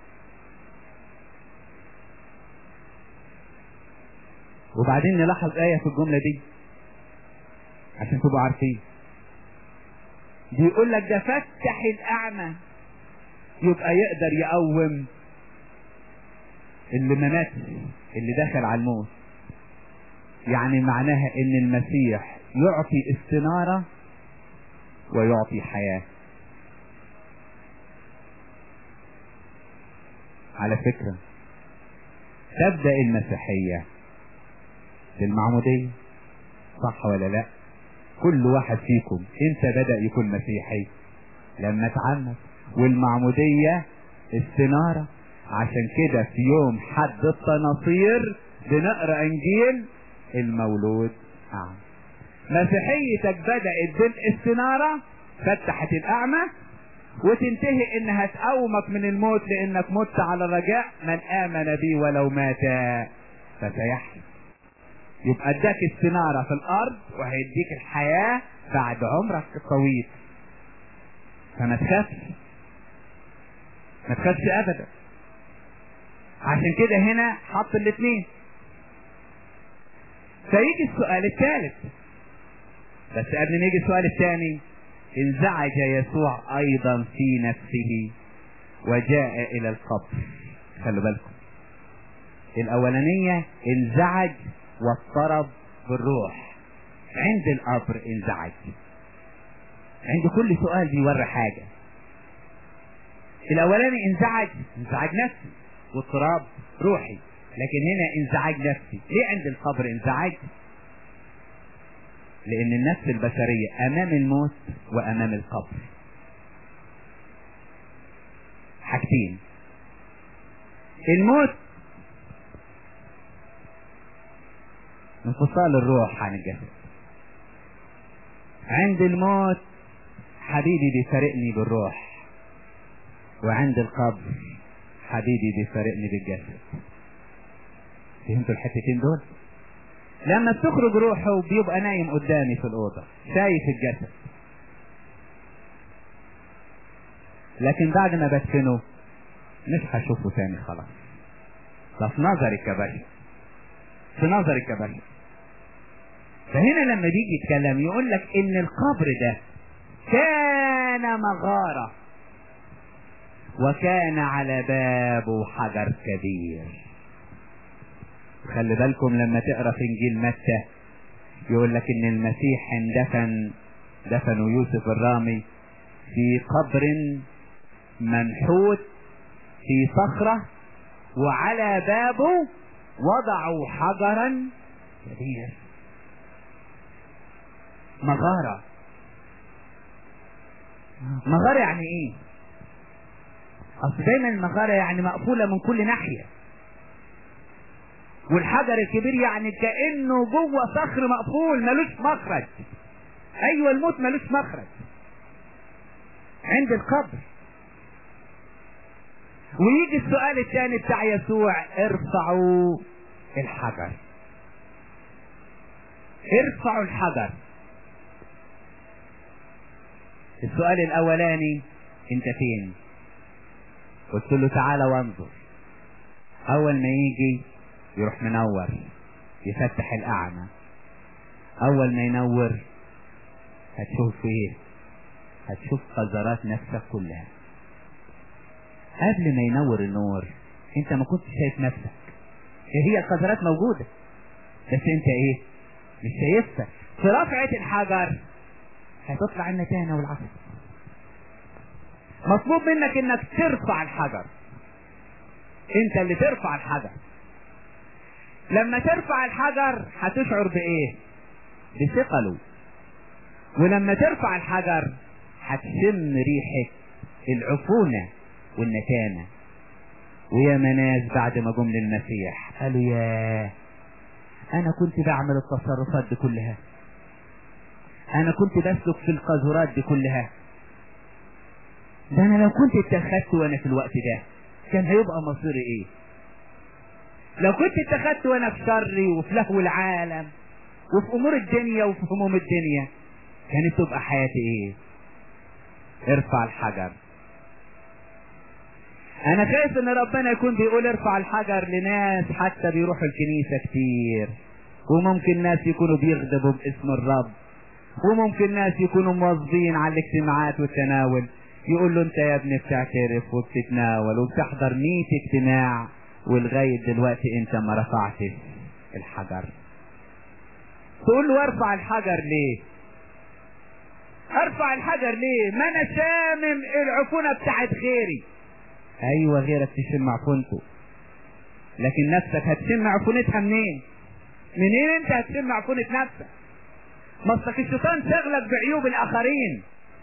وبعدين نلاحظ آية في الجملة دي عشان تبقوا عارفين بيقول لك ده فتح الأعمى يبقى يقدر يقوم اللي ما ماتش اللي دخل على الموت يعني معناها ان المسيح يعطي استنارة ويعطي حياة على فكرة تبدأ المسيحية بالمعمودية صح ولا لا كل واحد فيكم امتى بدأ يكون مسيحي لما اتعمد والمعمودية استنارة عشان كده في يوم حد التناصير بنقرا انجيل المولود اعمى مسيحيتك بدأت بالاستنارة فتحت الاعمى وتنتهي انها تقومك من الموت لانك مت على رجاء من امن بي ولو مات فسيحيا يبقى اداك استنارة في الارض وهيديك الحياة بعد عمرك الطويل فما تخافش ما تخافش ابدا عشان كده هنا حط الاثنين فيجي السؤال الثالث بس قبل ما يجي السؤال الثاني انزعج يسوع ايضا في نفسه وجاء الى القبر خلوا بالكم الاولانية انزعج واضطرب بالروح عند القبر انزعج عند كل سؤال بيوري حاجة الاولاني انزعج انزعج نفسي واضطراب روحي لكن هنا انزعاج نفسي ليه عند القبر انزعاج لان النفس البشرية امام الموت وامام القبر حاجتين الموت انفصال الروح عن الجسد عند الموت حبيبي بيفارقني بالروح وعند القبر حبيبي بيفارقني بالجسد فهمتوا الحتتين دول لما بتخرج روحه بيبقى نايم قدامي في الأوضة شايف الجسد لكن بعد ما بدفنه مش هشوفه تاني خلاص ده في نظري كبشر في نظري كبشر فهنا لما بيجي يتكلم يقول لك ان القبر ده كان مغارة وكان على بابه حجر كبير خلي بالكم لما تقرا في انجيل متى يقول لك ان المسيح اندفن دفنوا يوسف الرامي في قبر منحوت في صخرة وعلى بابه وضعوا حجرا كبير مغارة مغارة يعني ايه اصل دايما المغارة يعني مقفولة من كل ناحية والحجر الكبير يعني كأنه جوه صخر مقفول ملوش مخرج ايوه الموت ملوش مخرج عند القبر ويجي السؤال الثاني بتاع يسوع ارفعوا الحجر ارفعوا الحجر السؤال الاولاني انت فين قلت له تعالى وانظر اول ما يجي يروح منور يفتح الاعمى اول ما ينور هتشوف ايه هتشوف قذرات نفسك كلها قبل ما ينور النور انت ما كنتش شايف نفسك هي القذرات موجودة بس انت ايه مش شايفها في رفعة الحجر هتطلع النتانة والعصر مطلوب منك انك ترفع الحجر انت اللي ترفع الحجر لما ترفع الحجر هتشعر بايه بثقله ولما ترفع الحجر هتشم ريحة العفونة والنتانة ويا ناس بعد ما جم للمسيح قالوا يا انا كنت بعمل التصرفات دي كلها انا كنت بسلك في القاذورات دي كلها ده انا لو كنت اتخذت وانا في الوقت ده كان هيبقى مصيري ايه لو كنت اتخذت وانا في شري وفي لهو العالم وفي امور الدنيا وفي هموم الدنيا كانت تبقى حياتي ايه ارفع الحجر انا خايف ان ربنا يكون بيقول ارفع الحجر لناس حتى بيروحوا الكنيسة كتير وممكن ناس يكونوا بيغضبوا باسم الرب وممكن ناس يكونوا مواظبين على الاجتماعات والتناول يقول له انت يا ابني بتعترف وبتتناول وبتحضر 100 اجتماع ولغاية دلوقتي انت ما رفعتش الحجر تقول له ارفع الحجر ليه ارفع الحجر ليه ما انا شامم العفونة بتاعت غيري ايوه غيرك تشم عفونته لكن نفسك هتشم عفونتها منين منين انت هتشم عفونة نفسك مصلك الشيطان شغلك بعيوب الاخرين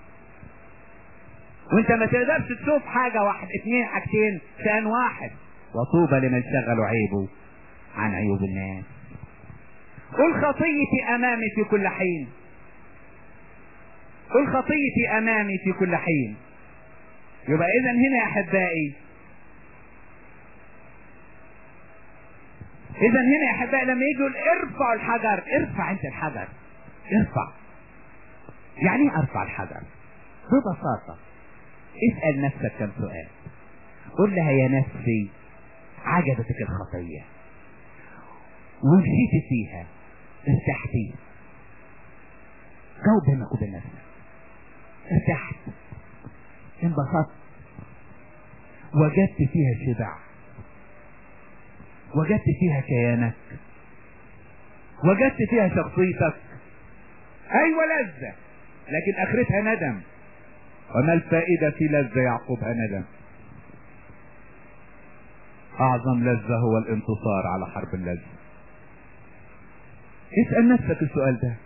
وانت ما تقدرش تشوف حاجة واحد اثنين حاجتين في ان واحد وطوبى لمن شغلوا عيبه عن عيوب الناس قل خطيتي امامي في كل حين قل خطيتي امامي في كل حين يبقى اذا هنا يا احبائي اذا هنا يا احبائي لما يجوا ارفعوا الحجر ارفع انت الحجر ارفع يعني ايه ارفع الحجر ببساطة اسأل نفسك كم سؤال قل لها يا نفسي عجبتك الخطية ومشيت فيها ارتحتي جاوب بينك وبين نفسك ارتحت انبسطت وجدت فيها شبع وجدت فيها كيانك وجدت فيها شخصيتك ايوه لذة لكن اخرتها ندم وما الفائدة في لذة يعقبها ندم اعظم لذة هو الانتصار على حرب اللذة اسأل نفسك السؤال ده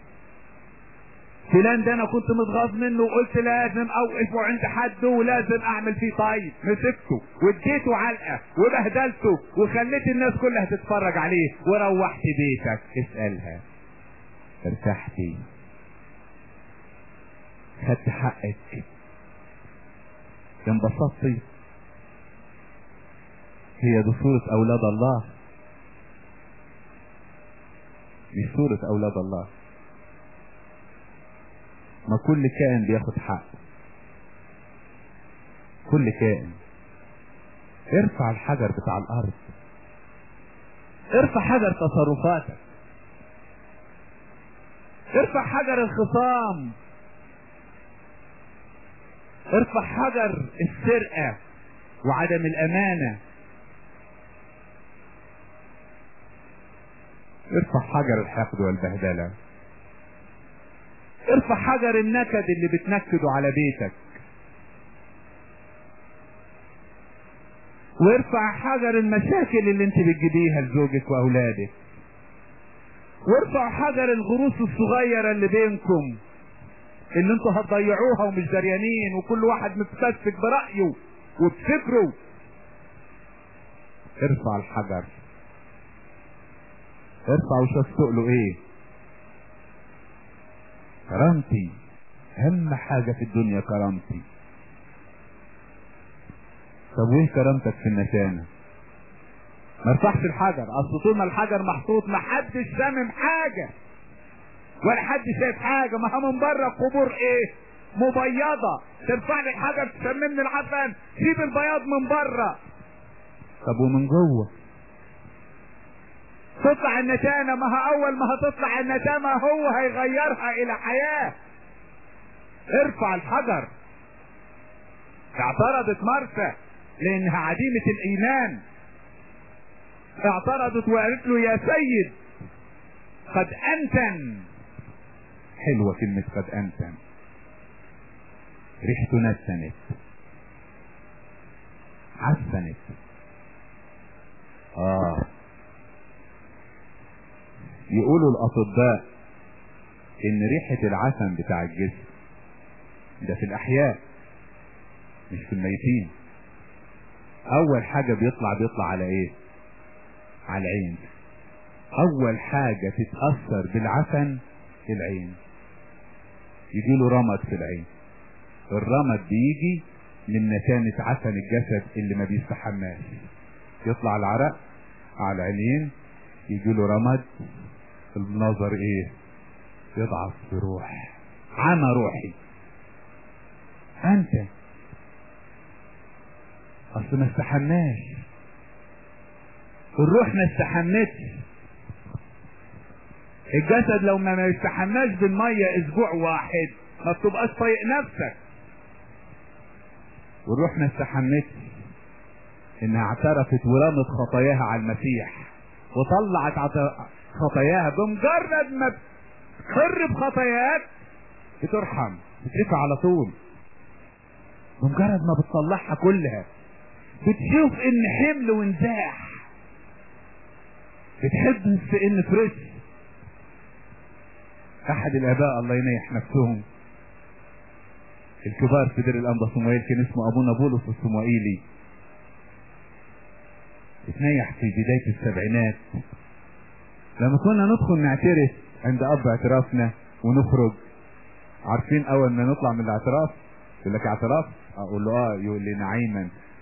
فلان ده انا كنت متغاظ منه وقلت لازم اوقفه عند حد ولازم اعمل فيه طيب مسكته واديته علقه وبهدلته وخليت الناس كلها تتفرج عليه وروحت بيتك اسالها ارتحتي خدت حقك انبسطتي هي دي صورة أولاد الله مش صورة أولاد الله ما كل كائن بياخد حقه كل كائن ارفع الحجر بتاع الارض ارفع حجر تصرفاتك ارفع حجر الخصام ارفع حجر السرقة وعدم الامانة ارفع حجر الحقد والبهدلة ارفع حجر النكد اللي بتنكده على بيتك وارفع حجر المشاكل اللي انت بتجيبيها لزوجك واولادك وارفع حجر الغروس الصغيرة اللي بينكم اللي انتوا هتضيعوها ومش دريانين وكل واحد متمسك برأيه وبفكره ارفع الحجر ارفع وشوف تقله ايه كرامتي اهم حاجة في الدنيا كرامتي طب وايه كرامتك في النتانة ما ارفعش الحجر اصل طول ما الحجر محطوط محدش سامم حاجة ولا حد شايف حاجة ما هو من بره القبور ايه مبيضة ترفع لي الحجر تسممني العفن سيب البياض من بره طب ومن جوه تطلع النتانة ما هو اول ما هتطلع النتامة هو هيغيرها الى حياة ارفع الحجر اعترضت مرسى لانها عديمة الايمان اعترضت وقالت له يا سيد قد انتن حلوة كلمة قد انتن ريحته نسنت عفنت اه يقولوا الاطباء ان ريحة العفن بتاع الجسم ده في الاحياء مش في الميتين اول حاجة بيطلع بيطلع على ايه على العين اول حاجة تتأثر بالعفن العين يجي له رمد في العين الرمد بيجي من نتانة عفن الجسد اللي ما بيستحماش يطلع العرق على العينين يجي له رمد النظر ايه يضعف بروح عمى روحي انت اصل ما استحماش الروح ما استحمتش الجسد لو ما ما يستحماش بالمية اسبوع واحد ما بتبقاش طايق نفسك والروح ما استحمتش انها اعترفت ورمت خطاياها على المسيح وطلعت عط- خطاياها بمجرد ما تقر بخطاياك بترحم بترفع على طول بمجرد ما بتطلعها كلها بتشوف ان حمل ونزاح بتحب في ان فريش احد الاباء الله ينيح نفسهم الكبار في دير الانبا صموئيل كان اسمه ابونا بولس الصموئيلي اتنيح في بداية السبعينات لما كنا ندخل نعترف عند اب اعترافنا ونخرج عارفين اول ما نطلع من الاعتراف يقول لك اعتراف اقول له اه يقول لي نعيما